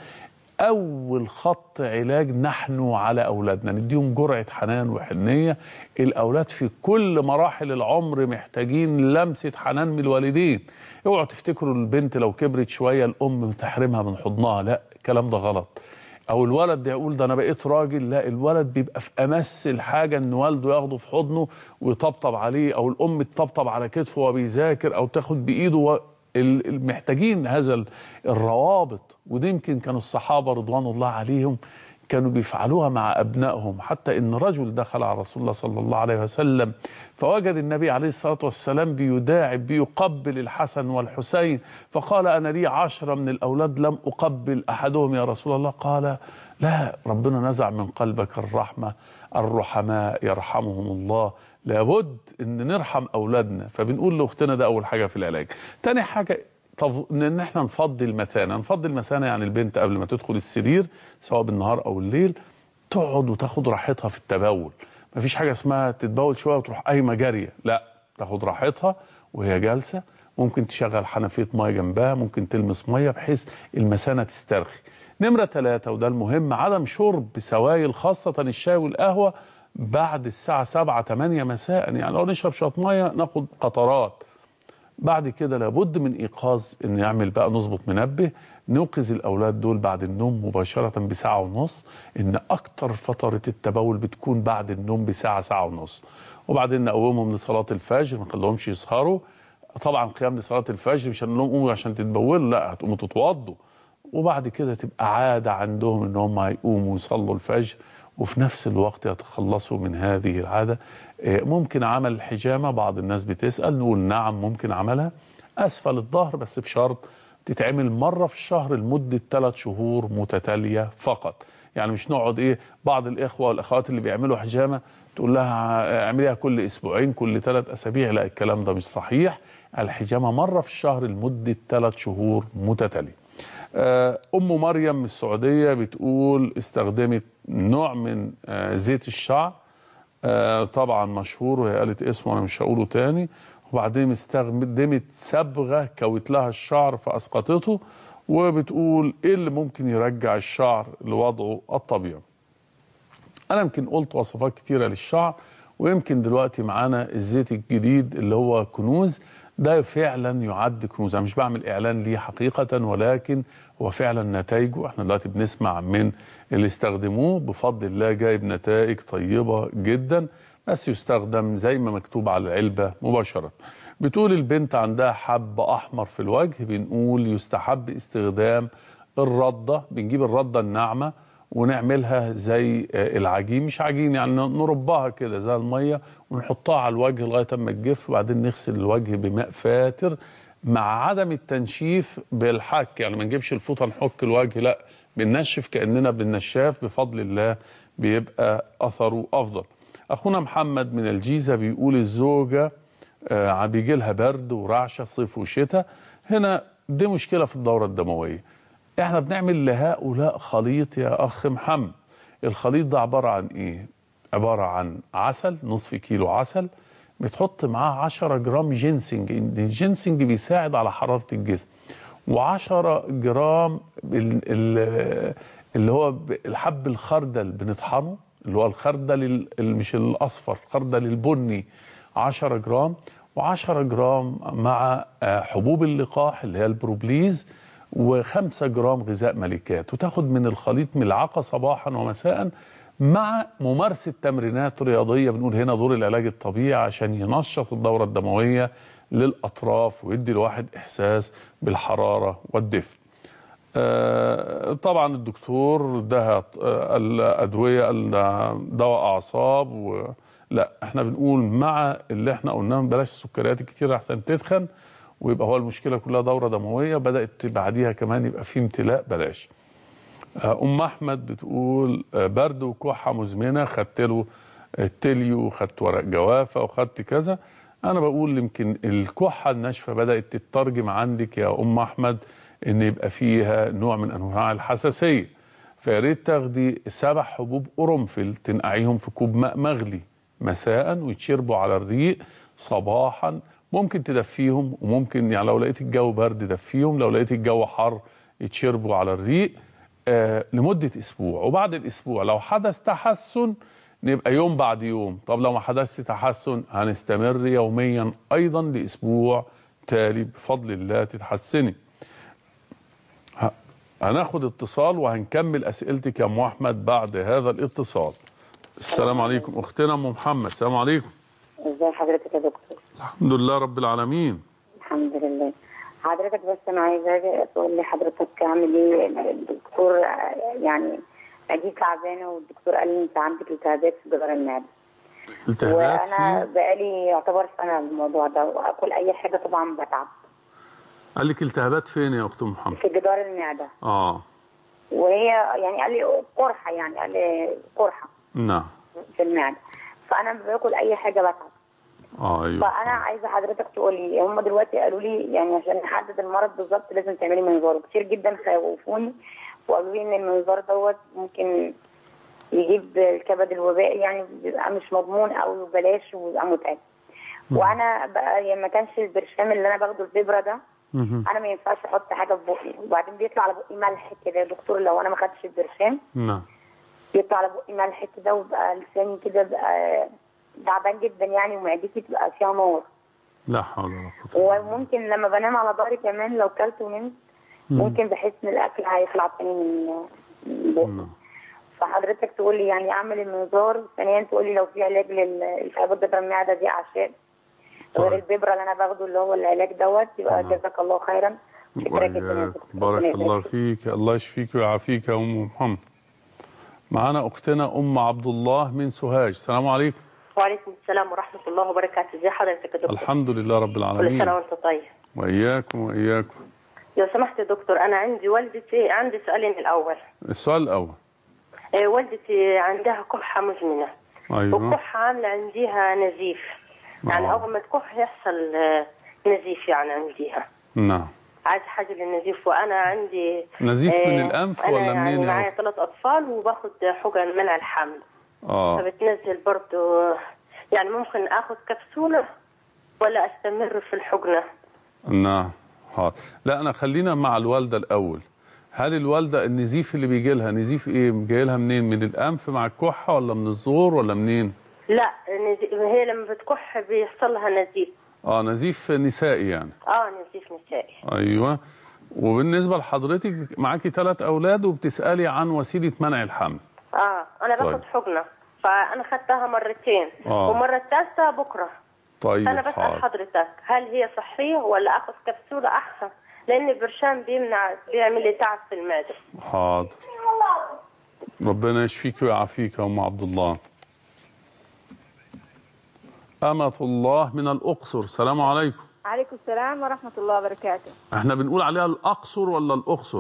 اول خط علاج نحن على اولادنا نديهم جرعه حنان وحنيه الاولاد في كل مراحل العمر محتاجين لمسه حنان من الوالدين اوعوا تفتكروا البنت لو كبرت شويه الام تحرمها من حضنها لا الكلام ده غلط او الولد ده يقول ده انا بقيت راجل لا الولد بيبقى في امس الحاجه ان والده ياخده في حضنه ويطبطب عليه او الام تطبطب على كتفه وهو بيذاكر او تاخد بايده و... ال- ال- محتاجين هذا ال- الروابط ودي يمكن كانوا الصحابه رضوان الله عليهم كانوا بيفعلوها مع ابنائهم حتى ان رجل دخل على رسول الله صلى الله عليه وسلم فوجد النبي عليه الصلاه والسلام بيداعب بيقبل الحسن والحسين فقال انا لي عشره من الاولاد لم اقبل احدهم يا رسول الله قال لا ربنا نزع من قلبك الرحمه الرحماء يرحمهم الله لابد ان نرحم اولادنا فبنقول لاختنا ده اول حاجه في العلاج تاني حاجه طف... ان احنا نفضي المثانه نفضي المثانه يعني البنت قبل ما تدخل السرير سواء بالنهار او الليل تقعد وتاخد راحتها في التبول مفيش حاجه اسمها تتبول شويه وتروح قايمه جاريه لا تاخد راحتها وهي جالسه ممكن تشغل حنفيه ميه جنبها ممكن تلمس ميه بحيث المثانه تسترخي نمره ثلاثة وده المهم عدم شرب سوائل خاصة الشاي والقهوة بعد الساعة 7 8 مساء يعني لو نشرب شوية مية ناخد قطرات بعد كده لابد من ايقاظ ان يعمل بقى نظبط منبه نوقظ الاولاد دول بعد النوم مباشره بساعه ونص ان اكتر فتره التبول بتكون بعد النوم بساعه ساعه ونص وبعدين نقومهم لصلاه الفجر ما نخليهمش يسهروا طبعا قيام لصلاه الفجر مش هنقول لهم قوموا عشان تتبولوا لا هتقوموا تتوضوا وبعد كده تبقى عاده عندهم ان هم هيقوموا يصلوا الفجر وفي نفس الوقت يتخلصوا من هذه العاده آه، ممكن عمل الحجامه بعض الناس بتسال نقول نعم ممكن عملها اسفل الظهر بس بشرط تتعمل مره في الشهر لمده ثلاث شهور متتاليه فقط يعني مش نقعد ايه بعض الاخوه والاخوات اللي بيعملوا حجامه تقول لها اعمليها كل اسبوعين كل ثلاث اسابيع لا الكلام ده مش صحيح الحجامه مره في الشهر لمده ثلاث شهور متتاليه آه، ام مريم من السعوديه بتقول استخدمت نوع من آه، زيت الشعر آه طبعا مشهور وهي قالت اسمه انا مش هقوله تاني وبعدين استخدمت صبغه كوت لها الشعر فاسقطته وبتقول ايه اللي ممكن يرجع الشعر لوضعه الطبيعي انا يمكن قلت وصفات كتيره للشعر ويمكن دلوقتي معانا الزيت الجديد اللي هو كنوز ده فعلا يعد كنوز انا مش بعمل اعلان ليه حقيقه ولكن هو فعلا نتائجه احنا دلوقتي بنسمع من اللي استخدموه بفضل الله جايب نتائج طيبه جدا بس يستخدم زي ما مكتوب على العلبه مباشره بتقول البنت عندها حب احمر في الوجه بنقول يستحب استخدام الرده بنجيب الرده الناعمه ونعملها زي آه، العجين مش عجين يعني نربها كده زي الميه ونحطها على الوجه لغايه اما تجف وبعدين نغسل الوجه بماء فاتر مع عدم التنشيف بالحك يعني ما نجيبش الفوطه نحك الوجه لا بننشف كاننا بالنشاف بفضل الله بيبقى اثره افضل اخونا محمد من الجيزه بيقول الزوجه آه بيجي لها برد ورعشه صيف وشتاء هنا دي مشكله في الدوره الدمويه احنا بنعمل لهؤلاء خليط يا اخ محمد الخليط ده عباره عن ايه عباره عن عسل نصف كيلو عسل بتحط معاه 10 جرام جينسنج الجينسنج بيساعد على حراره الجسم و10 جرام ال- ال- اللي هو ب- الحب الخردل بنطحنه اللي هو الخردل ال- ال- مش الاصفر الخردل البني 10 جرام و10 جرام مع آه، حبوب اللقاح اللي هي البروبليز و5 جرام غذاء ملكات وتاخد من الخليط ملعقه صباحا ومساء مع ممارسه تمرينات رياضيه بنقول هنا دور العلاج الطبيعي عشان ينشط الدوره الدمويه للاطراف ويدي الواحد احساس بالحراره والدفء. آه، طبعا الدكتور ده آه، الادويه قال ده دواء اعصاب و لا احنا بنقول مع اللي احنا قلناه بلاش السكريات الكتير احسن تتخن ويبقى هو المشكله كلها دوره دمويه بدات بعديها كمان يبقى في امتلاء بلاش آه، ام احمد بتقول آه، برد وكحه مزمنه خدت له التليو وخدت ورق جوافه وخدت كذا انا بقول يمكن الكحه الناشفه بدات تترجم عندك يا ام احمد ان يبقى فيها نوع من انواع الحساسيه فيا ريت تاخدي سبع حبوب قرنفل تنقعيهم في كوب ماء مغلي مساء ويتشربوا على الريق صباحا ممكن تدفيهم وممكن يعني لو لقيت الجو برد دفيهم لو لقيت الجو حر يتشربوا على الريق آه لمدة أسبوع وبعد الأسبوع لو حدث تحسن نبقى يوم بعد يوم طب لو ما حدثش تحسن هنستمر يوميا أيضا لأسبوع تالي بفضل الله تتحسني ه- هناخد اتصال وهنكمل أسئلتك يا أم أحمد بعد هذا الاتصال السلام عليكم أختنا أم محمد السلام عليكم ازي حضرتك يا دكتور الحمد لله رب العالمين الحمد لله حضرتك بس انا عايزاك تقول لي حضرتك عامل ايه الدكتور يعني اجي تعبانه والدكتور قال لي انت عندك التهابات في جدار المعده التهابات وانا في بقالي يعتبر سنه الموضوع ده واكل اي حاجه طبعا بتعب قال لك التهابات فين يا أخت أم محمد في جدار المعده آه وهي يعني قال لي قرحه يعني قال لي قرحه نعم في المعده فانا باكل اي حاجه بتعب آه أيوه فانا عايزه حضرتك تقول لي هم دلوقتي قالوا لي يعني عشان نحدد المرض بالظبط لازم تعملي منظار كتير جدا خوفوني وقالوا لي ان المنظار دوت ممكن يجيب الكبد الوبائي يعني بيبقى مش مضمون او بلاش ويبقى متعب وانا بقى يعني ما كانش البرشام اللي انا باخده الفيبرا ده انا ما ينفعش احط حاجه في بقي وبعدين بيطلع على بقي ملح كده يا دكتور لو انا ما خدتش البرشام نعم بيطلع على بقي ملح كده وبقى لساني كده بقى تعبان جدا يعني ومعدتي تبقى فيها نار لا حول ولا قوة وممكن لما بنام على ظهري كمان لو كلت ونمت مم. ممكن بحس ان الاكل هيطلع تاني من من بقي فحضرتك تقول لي يعني اعمل المنظار ثانيا تقول لي لو في علاج للالتهابات جدار المعده دي اعشاب غير البيبرا اللي انا باخده اللي هو العلاج دوت يبقى جزاك الله خيرا شكرا جدا يا وإياك. بارك الله فيك الله يشفيك ويعافيك يا أم محمد معانا أختنا أم عبد الله من سوهاج السلام عليكم وعليكم السلام ورحمة الله وبركاته ازي حضرتك يا دكتور الحمد لله رب كل سنة العالمين وانت طيب وإياكم وإياكم لو سمحت يا دكتور أنا عندي والدتي عندي سؤالين الأول السؤال الأول آه، والدتي عندها كحة مزمنة أيوه والكحة عاملة عنديها نزيف يعني آه. أول ما تكح يحصل آه، نزيف يعني عنديها نعم عايزة حاجة للنزيف وأنا عندي نزيف من آه، الأنف أنا ولا يعني منين يا معايا أخت؟ ثلاث أطفال وباخد حقن منع الحمل اه فبتنزل برضو يعني ممكن اخذ كبسولة ولا استمر في الحقنة نعم حاضر لا انا خلينا مع الوالده الاول هل الوالده النزيف اللي بيجي لها نزيف ايه جاي لها منين من الانف مع الكحه ولا من الزور ولا منين لا نزي- هي لما بتكح بيحصل لها نزيف اه نزيف نسائي يعني اه نزيف نسائي ايوه وبالنسبه لحضرتك معاكي ثلاث اولاد وبتسالي عن وسيله منع الحمل اه انا باخد طيب. حقنة فانا خدتها مرتين آه. والمرة الثالثة بكرة طيب انا بسأل حاضر حضرتك هل هي صحية ولا اخذ كبسولة احسن لان البرشام بيمنع بيعمل لي تعب في المعدة حاضر ربنا يشفيك ويعافيك يا ام عبد الله أمة الله من الأقصر السلام عليكم عليكم السلام ورحمة الله وبركاته احنا بنقول عليها الأقصر ولا الأقصر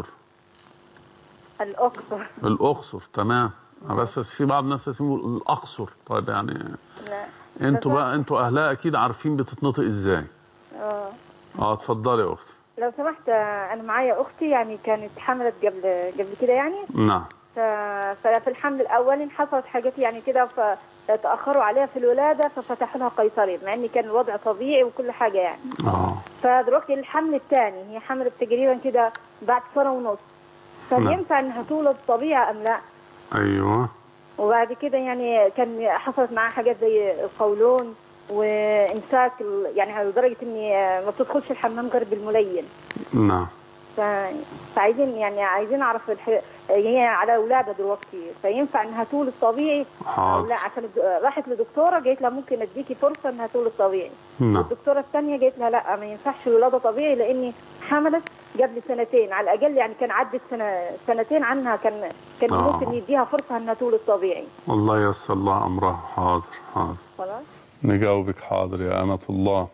الأقصر الأقصر تمام بس في بعض الناس يسموا الأقصر طيب يعني لا انتوا بقى انتوا أهلها أكيد عارفين بتتنطق إزاي آه. اه اتفضلي يا أختي لو سمحت آه، أنا معايا أختي يعني كانت حملت قبل قبل كده يعني نعم ف... ففي الحمل الأولي حصلت حاجات يعني كده فتأخروا عليها في الولادة ففتحوا لها قيصري مع إن كان الوضع طبيعي وكل حاجة يعني اه فدلوقتي الحمل الثاني هي حملت تقريبا كده بعد سنة ونص نعم. فينفع إنها تولد طبيعي أم لا؟ أيوه وبعد كده يعني كان حصلت معاه حاجات زي القولون وامساك ال- يعني لدرجه اني ما بتدخلش الحمام غير بالملين نعم ف... فعايزين يعني عايزين اعرف الح... هي على اولادها دلوقتي فينفع انها تولد طبيعي او حاضر لا عشان الد... راحت لدكتوره قالت لها ممكن اديكي فرصه انها تولد طبيعي نعم الدكتوره الثانيه قالت لها لا ما ينفعش الولاده طبيعي لاني حملت قبل سنتين على الاقل يعني كان عدت سنه سنتين عنها كان كان آه. ممكن يديها فرصه انها تولد طبيعي الله ييسر الله أمرها حاضر حاضر خلاص نجاوبك حاضر يا أمة الله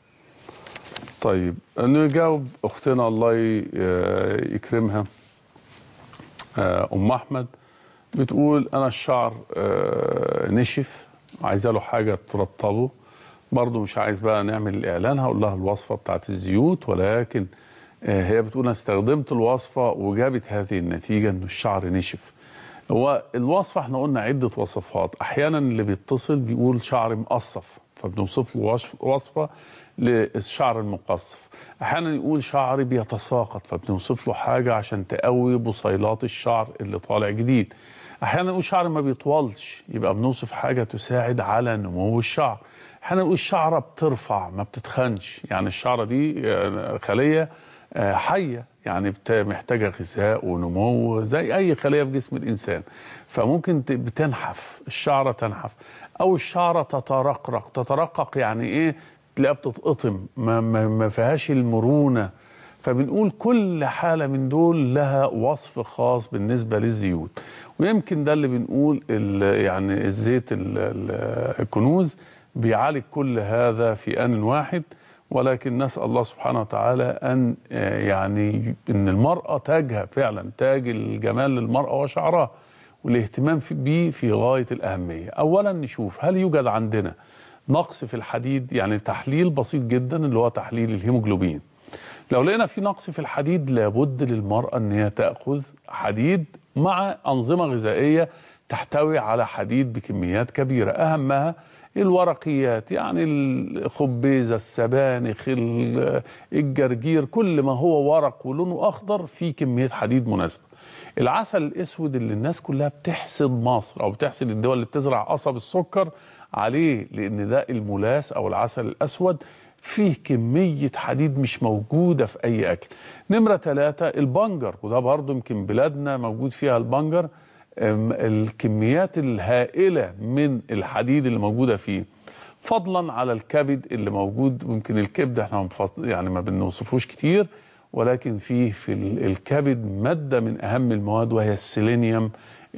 طيب نجاوب أختنا الله ي- يكرمها آه، أم أحمد بتقول أنا الشعر آه، نشف عايزة له حاجة ترطبه برضه مش عايز بقى نعمل الإعلان هقول لها الوصفة بتاعت الزيوت ولكن آه، هي بتقول أنا استخدمت الوصفة وجابت هذه النتيجة إنه الشعر نشف هو الوصفة احنا قلنا عدة وصفات أحيانا اللي بيتصل بيقول شعر مقصف فبنوصف له وصف- وصفة للشعر المقصف أحيانا يقول شعري بيتساقط فبنوصف له حاجة عشان تقوي بصيلات الشعر اللي طالع جديد أحيانا يقول شعر ما بيطولش يبقى بنوصف حاجة تساعد على نمو الشعر أحيانا يقول الشعرة بترفع ما بتتخنش يعني الشعرة دي آه، خلية آه، حية يعني بت- محتاجة غذاء ونمو زي أي خلية في جسم الإنسان فممكن ت- بتنحف الشعرة تنحف أو الشعرة تترقرق تترقق يعني إيه تلاقيها بتتقطم ما, ما, ما فيهاش المرونة فبنقول كل حالة من دول لها وصف خاص بالنسبة للزيوت ويمكن ده اللي بنقول ال- يعني الزيت ال- ال- الكنوز بيعالج كل هذا في آن واحد ولكن نسأل الله سبحانه وتعالى أن آه، يعني أن المرأة تاجها فعلا تاج الجمال للمرأة وشعرها والاهتمام في- بيه في غاية الأهمية أولا نشوف هل يوجد عندنا نقص في الحديد يعني تحليل بسيط جدا اللي هو تحليل الهيموجلوبين لو لقينا في نقص في الحديد لابد للمرأة أن هي تأخذ حديد مع أنظمة غذائية تحتوي على حديد بكميات كبيرة أهمها الورقيات يعني الخبيزة السبانخ ال- الجرجير كل ما هو ورق ولونه أخضر فيه كمية حديد مناسبة العسل الأسود اللي الناس كلها بتحسد مصر أو بتحسد الدول اللي بتزرع قصب السكر عليه لأن ده الملاس أو العسل الأسود فيه كمية حديد مش موجودة في أي أكل نمرة ثلاثة البنجر وده برضو يمكن بلادنا موجود فيها البنجر أم، الكميات الهائلة من الحديد اللي موجودة فيه فضلا على الكبد اللي موجود يمكن الكبد احنا منفض- يعني ما بنوصفوش كتير ولكن فيه في ال- الكبد مادة من أهم المواد وهي السيلينيوم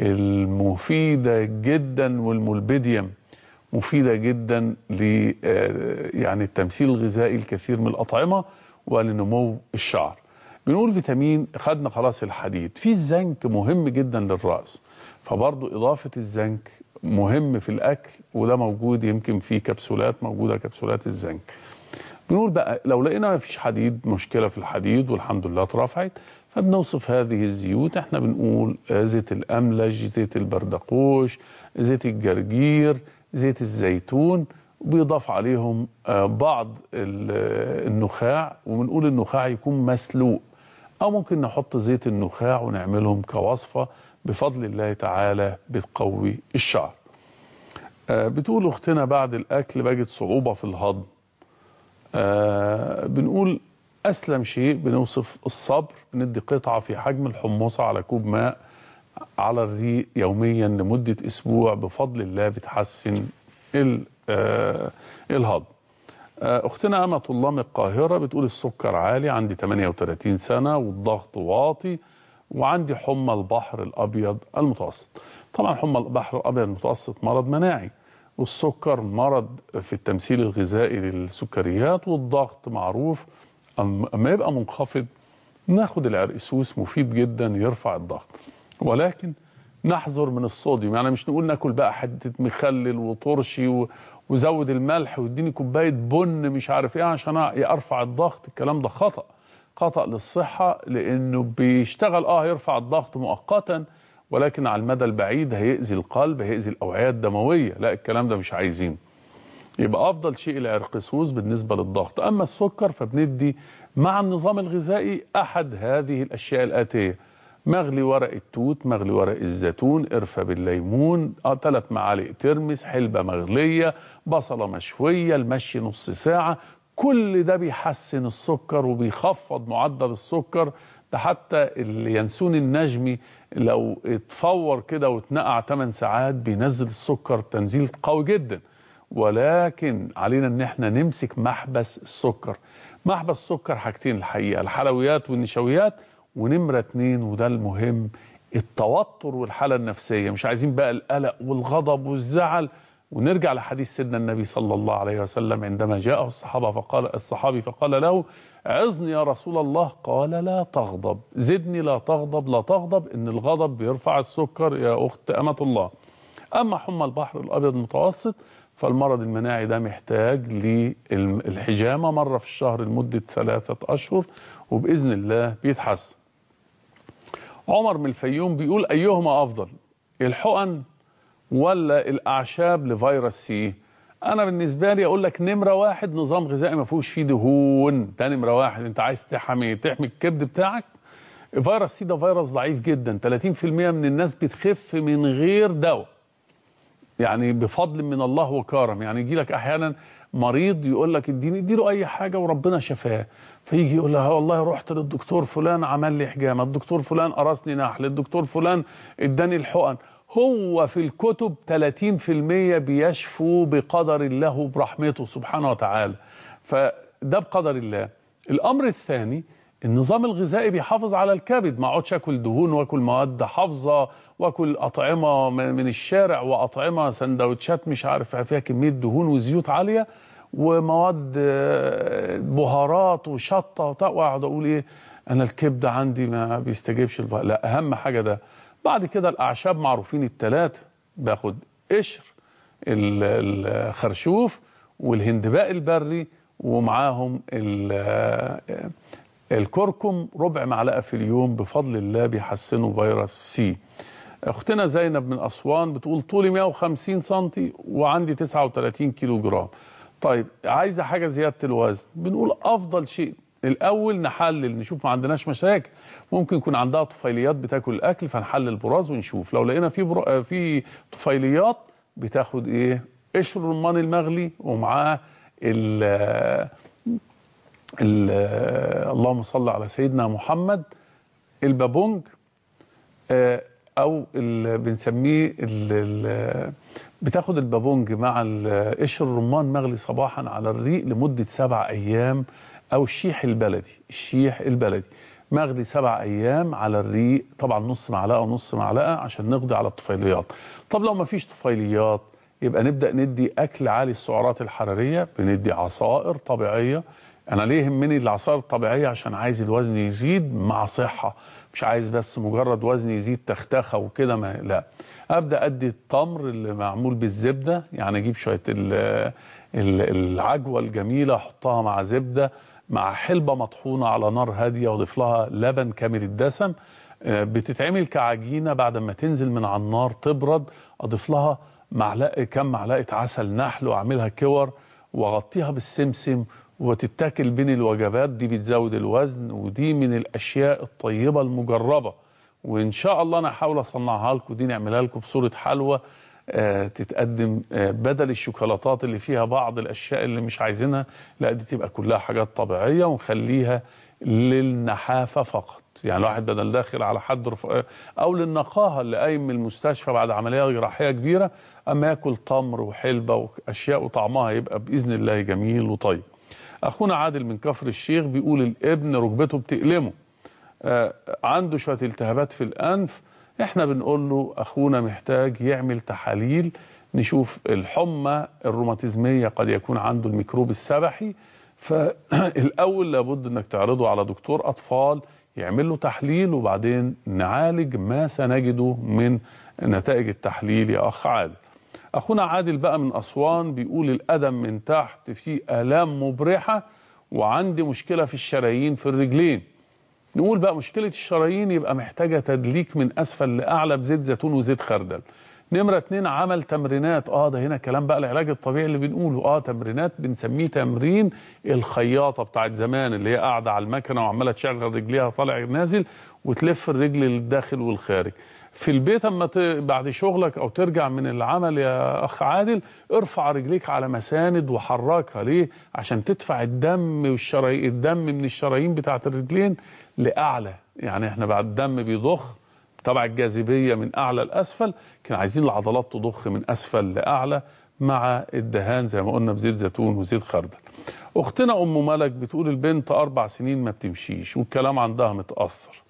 المفيدة جدا والمولبيديوم مفيدة جدا ل آه، يعني التمثيل الغذائي الكثير من الأطعمة ولنمو الشعر بنقول فيتامين خدنا خلاص الحديد في الزنك مهم جدا للرأس فبرضو إضافة الزنك مهم في الأكل وده موجود يمكن في كبسولات موجودة كبسولات الزنك بنقول بقى لو لقينا ما فيش حديد مشكلة في الحديد والحمد لله اترفعت فبنوصف هذه الزيوت احنا بنقول آه، زيت الأملج زيت البردقوش زيت الجرجير زيت الزيتون بيضاف عليهم آه، بعض ال- النخاع وبنقول النخاع يكون مسلوق أو ممكن نحط زيت النخاع ونعملهم كوصفة بفضل الله تعالى بتقوي الشعر آه، بتقول أختنا بعد الأكل بجد صعوبة في الهضم آه، بنقول أسلم شيء بنوصف الصبر بندي قطعة في حجم الحمصة على كوب ماء على الريق يوميا لمدة أسبوع بفضل الله بتحسن ال- آه، الهضم آه، أختنا أمة الله من القاهرة بتقول السكر عالي عندي 38 سنة والضغط واطي وعندي حمى البحر الأبيض المتوسط طبعا حمى البحر الأبيض المتوسط مرض مناعي والسكر مرض في التمثيل الغذائي للسكريات والضغط معروف أم- أما يبقى منخفض ناخد العرقسوس مفيد جدا يرفع الضغط ولكن نحذر من الصوديوم يعني مش نقول ناكل بقى حته مخلل وطرشي و... وزود الملح واديني كوبايه بن مش عارف ايه عشان ارفع الضغط الكلام ده خطأ خطأ للصحة لأنه بيشتغل اه يرفع الضغط مؤقتا ولكن على المدى البعيد هيأذي القلب هيأذي الأوعية الدموية لا الكلام ده مش عايزينه يبقى افضل شيء العرقسوس بالنسبه للضغط اما السكر فبندي مع النظام الغذائي احد هذه الاشياء الاتيه مغلي ورق التوت مغلي ورق الزيتون قرفه بالليمون اه ثلاث معالق ترمس حلبه مغليه بصله مشويه المشي نص ساعه كل ده بيحسن السكر وبيخفض معدل السكر ده حتى اليانسون النجمي لو اتفور كده واتنقع 8 ساعات بينزل السكر تنزيل قوي جدا ولكن علينا ان احنا نمسك محبس السكر محبس السكر حاجتين الحقيقه الحلويات والنشويات ونمره اتنين وده المهم التوتر والحاله النفسيه مش عايزين بقى القلق والغضب والزعل ونرجع لحديث سيدنا النبي صلى الله عليه وسلم عندما جاءه الصحابه فقال الصحابي فقال له عظني يا رسول الله قال لا تغضب زدني لا تغضب لا تغضب ان الغضب بيرفع السكر يا اخت امه الله اما حمى البحر الابيض المتوسط فالمرض المناعي ده محتاج للحجامه مره في الشهر لمده ثلاثه اشهر وباذن الله بيتحسن. عمر من الفيوم بيقول ايهما افضل؟ الحقن ولا الاعشاب لفيروس سي؟ انا بالنسبه لي اقول لك نمره واحد نظام غذائي ما فيهوش فيه دهون ده نمره واحد انت عايز تحمي تحمي الكبد بتاعك فيروس سي ده فيروس ضعيف جدا 30% من الناس بتخف من غير دواء يعني بفضل من الله وكرم يعني يجي لك احيانا مريض يقول لك اديني اديله اي حاجه وربنا شفاه فيجي يقول لها والله رحت للدكتور فلان عمل لي حجامه الدكتور فلان قرصني نحل الدكتور فلان اداني الحقن هو في الكتب 30% بيشفوا بقدر الله وبرحمته سبحانه وتعالى فده بقدر الله الامر الثاني النظام الغذائي بيحافظ على الكبد ما اقعدش اكل دهون واكل مواد حافظه واكل اطعمه من من الشارع واطعمه سندوتشات مش عارف فيها كميه دهون وزيوت عاليه ومواد آه، بهارات وشطه وبتاع، واقعد اقول ايه انا الكبد عندي ما بيستجيبش الف... لا اهم حاجه ده بعد كده الاعشاب معروفين الثلاثه باخد قشر ال- الخرشوف والهندباء البري ومعاهم ال- الكركم ربع معلقه في اليوم بفضل الله بيحسنوا فيروس سي اختنا زينب من اسوان بتقول طولي 150 سم وعندي 39 كيلو جرام طيب عايزه حاجه زياده الوزن بنقول افضل شيء الاول نحلل نشوف ما عندناش مشاكل ممكن يكون عندها طفيليات بتاكل الاكل فنحلل براز ونشوف لو لقينا في برا في طفيليات بتاخد ايه قشر الرمان المغلي ومعاه ال ال اللهم صل على سيدنا محمد البابونج آه، او اللي بنسميه ال- ال- بتاخد البابونج مع ال- قشر الرمان مغلي صباحا على الريق لمده سبع ايام او الشيح البلدي الشيح البلدي مغلي سبع ايام على الريق طبعا نص معلقه ونص معلقه عشان نقضي على الطفيليات طب لو ما فيش طفيليات يبقى نبدا ندي اكل عالي السعرات الحراريه بندي عصائر طبيعيه انا ليه يهمني العصائر الطبيعيه عشان عايز الوزن يزيد مع صحه مش عايز بس مجرد وزن يزيد تختخه وكده ما لا ابدا ادي التمر اللي معمول بالزبده يعني اجيب شويه ال- ال- العجوه الجميله احطها مع زبده مع حلبة مطحونة على نار هادية وضيف لها لبن كامل الدسم آه، بتتعمل كعجينة بعد ما تنزل من على النار تبرد أضيف لها معلقة كم معلقة عسل نحل وأعملها كور وأغطيها بالسمسم وتتاكل بين الوجبات دي بتزود الوزن ودي من الأشياء الطيبة المجربة وإن شاء الله أنا هحاول أصنعها لكم دي نعملها لكم بصورة حلوى آه، تتقدم آه، بدل الشوكولاتات اللي فيها بعض الاشياء اللي مش عايزينها لا دي تبقى كلها حاجات طبيعيه ونخليها للنحافه فقط يعني الواحد بدل داخل على حد رف... او للنقاهه اللي قايم من المستشفى بعد عمليه جراحيه كبيره اما ياكل تمر وحلبه واشياء وطعمها يبقى باذن الله جميل وطيب اخونا عادل من كفر الشيخ بيقول الابن ركبته بتألمه آه، عنده شويه التهابات في الانف احنا بنقول له اخونا محتاج يعمل تحاليل نشوف الحمى الروماتيزميه قد يكون عنده الميكروب السبحي فالاول لابد انك تعرضه على دكتور اطفال يعمل له تحليل وبعدين نعالج ما سنجده من نتائج التحليل يا اخ عادل اخونا عادل بقى من اسوان بيقول القدم من تحت فيه الام مبرحه وعندي مشكله في الشرايين في الرجلين نقول بقى مشكلة الشرايين يبقى محتاجة تدليك من أسفل لأعلى بزيت زيتون وزيت خردل نمرة اتنين عمل تمرينات اه ده هنا كلام بقى العلاج الطبيعي اللي بنقوله اه تمرينات بنسميه تمرين الخياطة بتاعت زمان اللي هي قاعدة على المكنة وعمالة تشغل رجليها طالع نازل وتلف الرجل للداخل والخارج في البيت اما ت... بعد شغلك او ترجع من العمل يا اخ عادل ارفع رجليك على مساند وحركها ليه عشان تدفع الدم والشرايين الدم من الشرايين بتاعت الرجلين لاعلى يعني احنا بعد الدم بيضخ تبع الجاذبيه من اعلى لاسفل كان عايزين العضلات تضخ من اسفل لاعلى مع الدهان زي ما قلنا بزيت زيتون وزيت خردل اختنا ام ملك بتقول البنت اربع سنين ما بتمشيش والكلام عندها متاثر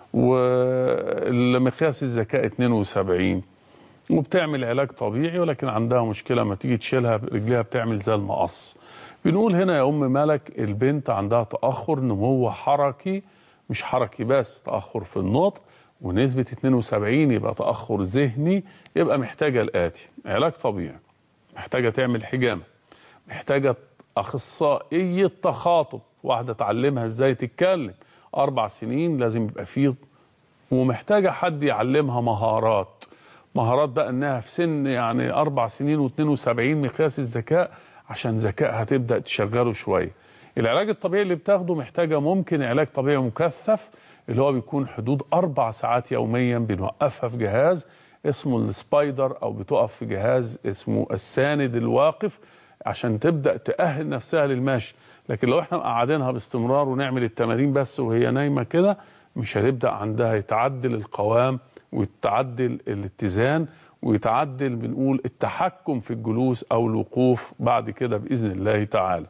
والمقياس الذكاء 72 وبتعمل علاج طبيعي ولكن عندها مشكله ما تيجي تشيلها رجليها بتعمل زي المقص بنقول هنا يا ام ملك البنت عندها تاخر نمو حركي مش حركي بس تاخر في النطق ونسبه 72 يبقى تاخر ذهني يبقى محتاجه الاتي علاج طبيعي محتاجه تعمل حجامه محتاجه اخصائيه تخاطب واحده تعلمها ازاي تتكلم اربع سنين لازم يبقى فيه ومحتاجه حد يعلمها مهارات مهارات بقى انها في سن يعني اربع سنين و72 مقياس الذكاء عشان ذكائها تبدا تشغله شويه العلاج الطبيعي اللي بتاخده محتاجه ممكن علاج طبيعي مكثف اللي هو بيكون حدود اربع ساعات يوميا بنوقفها في جهاز اسمه السبايدر او بتقف في جهاز اسمه الساند الواقف عشان تبدا تاهل نفسها للمشي لكن لو احنا مقعدينها باستمرار ونعمل التمارين بس وهي نايمه كده مش هتبدا عندها يتعدل القوام ويتعدل الاتزان ويتعدل بنقول التحكم في الجلوس او الوقوف بعد كده باذن الله تعالى.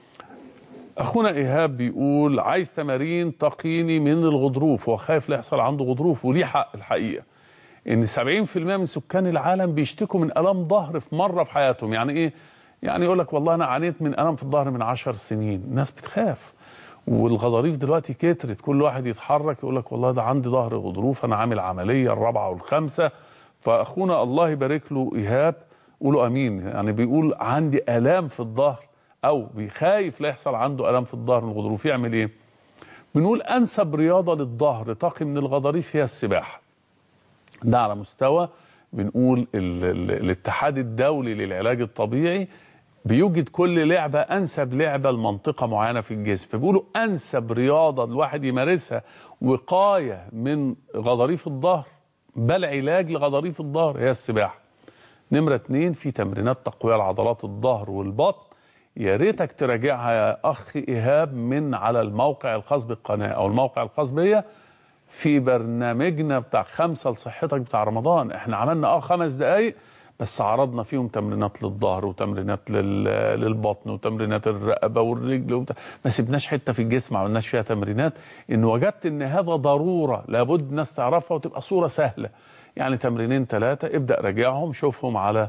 اخونا ايهاب بيقول عايز تمارين تقيني من الغضروف هو خايف لا يحصل عنده غضروف وليه حق الحقيقه. ان 70% من سكان العالم بيشتكوا من الام ظهر في مره في حياتهم يعني ايه؟ يعني يقول لك والله انا عانيت من الم في الظهر من 10 سنين، الناس بتخاف. والغضاريف دلوقتي كترت كل واحد يتحرك يقول لك والله ده عندي ظهر غضروف انا عامل عمليه الرابعه والخامسه فاخونا الله يبارك له ايهاب قولوا امين يعني بيقول عندي الام في الظهر او بيخايف لا يحصل عنده الام في الظهر من الغضروف يعمل ايه؟ بنقول انسب رياضه للظهر تقي من الغضاريف هي السباحه. ده على مستوى بنقول ال ال الاتحاد الدولي للعلاج الطبيعي بيوجد كل لعبة أنسب لعبة لمنطقة معينة في الجسم فبيقولوا أنسب رياضة الواحد يمارسها وقاية من غضاريف الظهر بل علاج لغضاريف الظهر هي السباحة نمرة اتنين في تمرينات تقوية لعضلات الظهر والبطن يا ريتك تراجعها يا أخ إيهاب من على الموقع الخاص بالقناة أو الموقع الخاص بيا في برنامجنا بتاع خمسة لصحتك بتاع رمضان احنا عملنا اه خمس دقايق بس عرضنا فيهم تمرينات للظهر وتمرينات لل... للبطن وتمرينات الرقبه والرجل وبتاع ما سيبناش حته في الجسم ما عملناش فيها تمرينات ان وجدت ان هذا ضروره لابد الناس تعرفها وتبقى صوره سهله يعني تمرينين ثلاثه ابدا راجعهم شوفهم على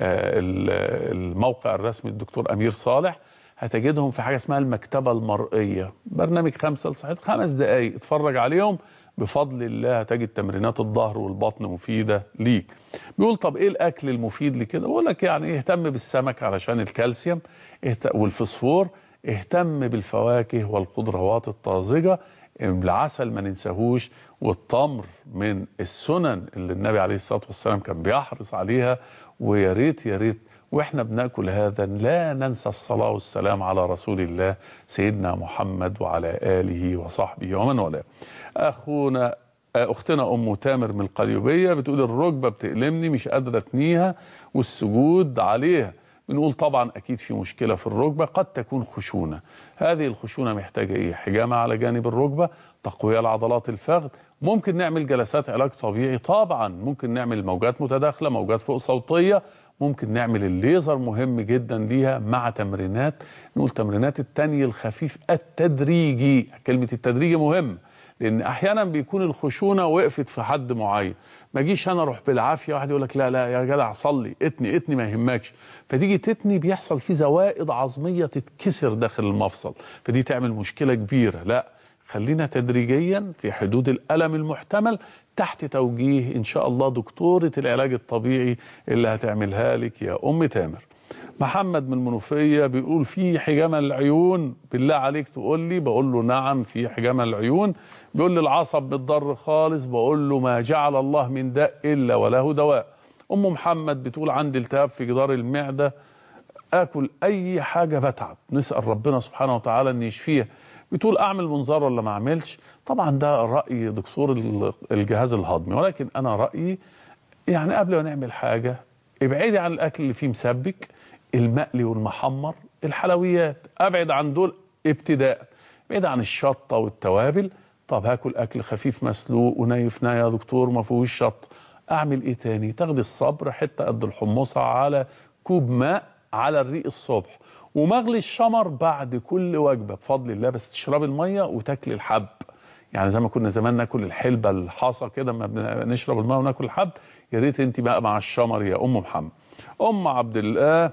الموقع الرسمي الدكتور امير صالح هتجدهم في حاجه اسمها المكتبه المرئيه برنامج خمسه لصحتك خمس دقائق اتفرج عليهم بفضل الله هتجد تمرينات الظهر والبطن مفيدة ليك بيقول طب ايه الاكل المفيد لكده بقول لك يعني اهتم بالسمك علشان الكالسيوم والفوسفور اهتم بالفواكه والخضروات الطازجة العسل ما ننساهوش والتمر من السنن اللي النبي عليه الصلاة والسلام كان بيحرص عليها ويا ريت يا ريت واحنا بناكل هذا لا ننسى الصلاة والسلام على رسول الله سيدنا محمد وعلى آله وصحبه ومن والاه أخونا اختنا ام تامر من القليوبيه بتقول الركبه بتألمني مش قادره اتنيها والسجود عليها بنقول طبعا اكيد في مشكله في الركبه قد تكون خشونه هذه الخشونه محتاجه ايه حجامه على جانب الركبه تقويه لعضلات الفخذ ممكن نعمل جلسات علاج طبيعي طبعا ممكن نعمل موجات متداخله موجات فوق صوتيه ممكن نعمل الليزر مهم جدا ليها مع تمرينات نقول تمرينات التاني الخفيف التدريجي كلمه التدريجي مهم لان احيانا بيكون الخشونه وقفت في حد معين ما اجيش انا اروح بالعافيه واحد يقول لك لا لا يا جدع صلي اتني اتني ما يهمكش فتيجي تتني بيحصل فيه زوائد عظميه تتكسر داخل المفصل فدي تعمل مشكله كبيره لا خلينا تدريجيا في حدود الالم المحتمل تحت توجيه ان شاء الله دكتوره العلاج الطبيعي اللي هتعملها لك يا ام تامر محمد من المنوفية بيقول في حجامة العيون بالله عليك تقول لي بقول له نعم في حجامة العيون بيقول لي العصب متضر خالص بقول له ما جعل الله من داء إلا وله دواء أم محمد بتقول عندي التهاب في جدار المعدة آكل أي حاجة بتعب نسأل ربنا سبحانه وتعالى أن يشفيها بتقول أعمل منظار ولا ما أعملش طبعا ده رأي دكتور الجهاز الهضمي ولكن أنا رأيي يعني قبل ما نعمل حاجة ابعدي عن الأكل اللي فيه مسبك المقلي والمحمر الحلويات ابعد عن دول ابتداء ابعد عن الشطه والتوابل طب هاكل اكل خفيف مسلوق ونيف ناي يا دكتور ما فيهوش شط اعمل ايه تاني تاخدي الصبر حته قد الحمصه على كوب ماء على الريق الصبح ومغلي الشمر بعد كل وجبه بفضل الله بس تشربي الميه وتاكلي الحب يعني زي ما كنا زمان ناكل الحلبه الحاصه كده ما بنشرب الميه وناكل الحب يا ريت انت بقى مع الشمر يا ام محمد ام عبد الله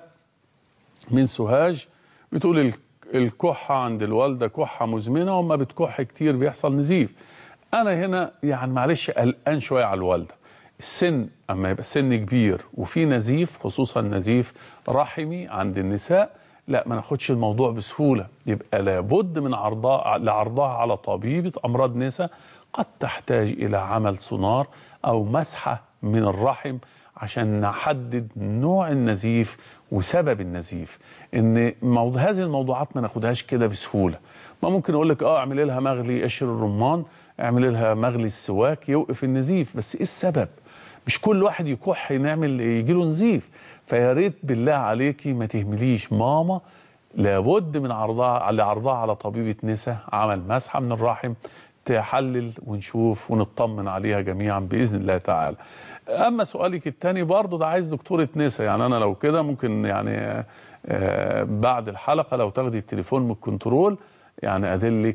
من سوهاج بتقول الكحة عند الوالدة كحة مزمنة وما بتكح كتير بيحصل نزيف أنا هنا يعني معلش قلقان شوية على الوالدة السن أما يبقى سن كبير وفي نزيف خصوصا نزيف رحمي عند النساء لا ما ناخدش الموضوع بسهولة يبقى لابد من عرضها لعرضها على طبيبة أمراض نساء قد تحتاج إلى عمل سونار أو مسحة من الرحم عشان نحدد نوع النزيف وسبب النزيف ان موضوع هذه الموضوعات ما ناخدهاش كده بسهوله ما ممكن اقول لك اه اعملي لها مغلي قشر الرمان اعملي لها مغلي السواك يوقف النزيف بس ايه السبب مش كل واحد يكح نعمل يجي له نزيف فيا ريت بالله عليكي ما تهمليش ماما لابد من عرضها لعرضها على طبيبه نساء عمل مسحه من الرحم تحلل ونشوف ونطمن عليها جميعا باذن الله تعالى اما سؤالك الثاني برضه ده عايز دكتوره نسا يعني انا لو كده ممكن يعني آه بعد الحلقه لو تاخدي التليفون من الكنترول يعني ادلك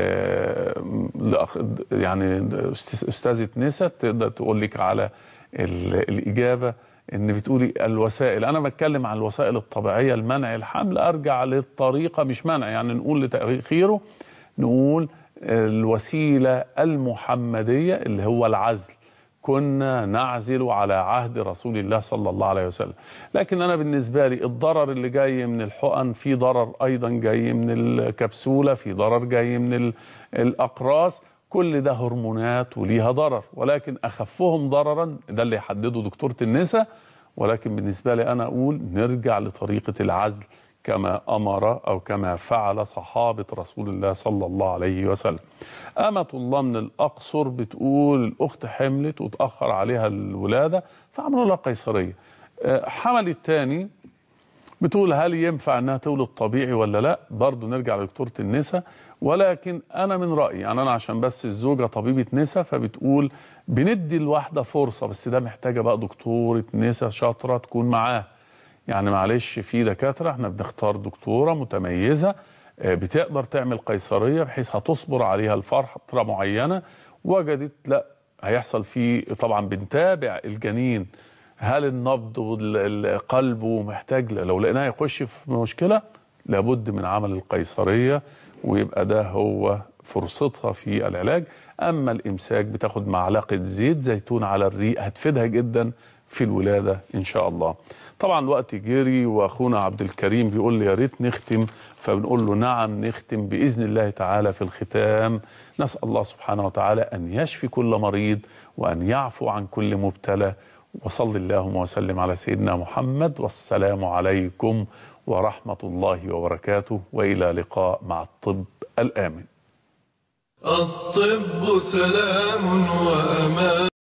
آه يعني استاذه نسا تقدر تقول لك على الاجابه ان بتقولي الوسائل انا بتكلم عن الوسائل الطبيعيه لمنع الحمل ارجع للطريقه مش منع يعني نقول لتاخيره نقول الوسيله المحمديه اللي هو العزل كنا نعزل على عهد رسول الله صلى الله عليه وسلم لكن أنا بالنسبة لي الضرر اللي جاي من الحقن في ضرر أيضا جاي من الكبسولة في ضرر جاي من الأقراص كل ده هرمونات وليها ضرر ولكن أخفهم ضررا ده اللي يحدده دكتورة النساء ولكن بالنسبة لي أنا أقول نرجع لطريقة العزل كما أمر أو كما فعل صحابة رسول الله صلى الله عليه وسلم أمة الله من الأقصر بتقول الأخت حملت وتأخر عليها الولادة فعملوا لها قيصرية حمل الثاني بتقول هل ينفع انها تولد طبيعي ولا لا برضه نرجع لدكتوره النساء ولكن انا من رايي يعني انا عشان بس الزوجه طبيبه نساء فبتقول بندي الواحده فرصه بس ده محتاجه بقى دكتوره نساء شاطره تكون معاه يعني معلش في دكاتره احنا بنختار دكتوره متميزه بتقدر تعمل قيصريه بحيث هتصبر عليها لفتره معينه وجدت لا هيحصل فيه طبعا بنتابع الجنين هل النبض وقلبه محتاج لو لقيناه يخش في مشكله لابد من عمل القيصريه ويبقى ده هو فرصتها في العلاج اما الامساك بتاخد معلقه زيت زيتون على الريق هتفيدها جدا في الولاده ان شاء الله طبعا الوقت جري واخونا عبد الكريم بيقول لي يا ريت نختم فبنقول له نعم نختم بإذن الله تعالى في الختام نسأل الله سبحانه وتعالى أن يشفي كل مريض وأن يعفو عن كل مبتلى وصل اللهم وسلم على سيدنا محمد والسلام عليكم ورحمة الله وبركاته وإلى لقاء مع الطب الآمن الطب سلام وأمان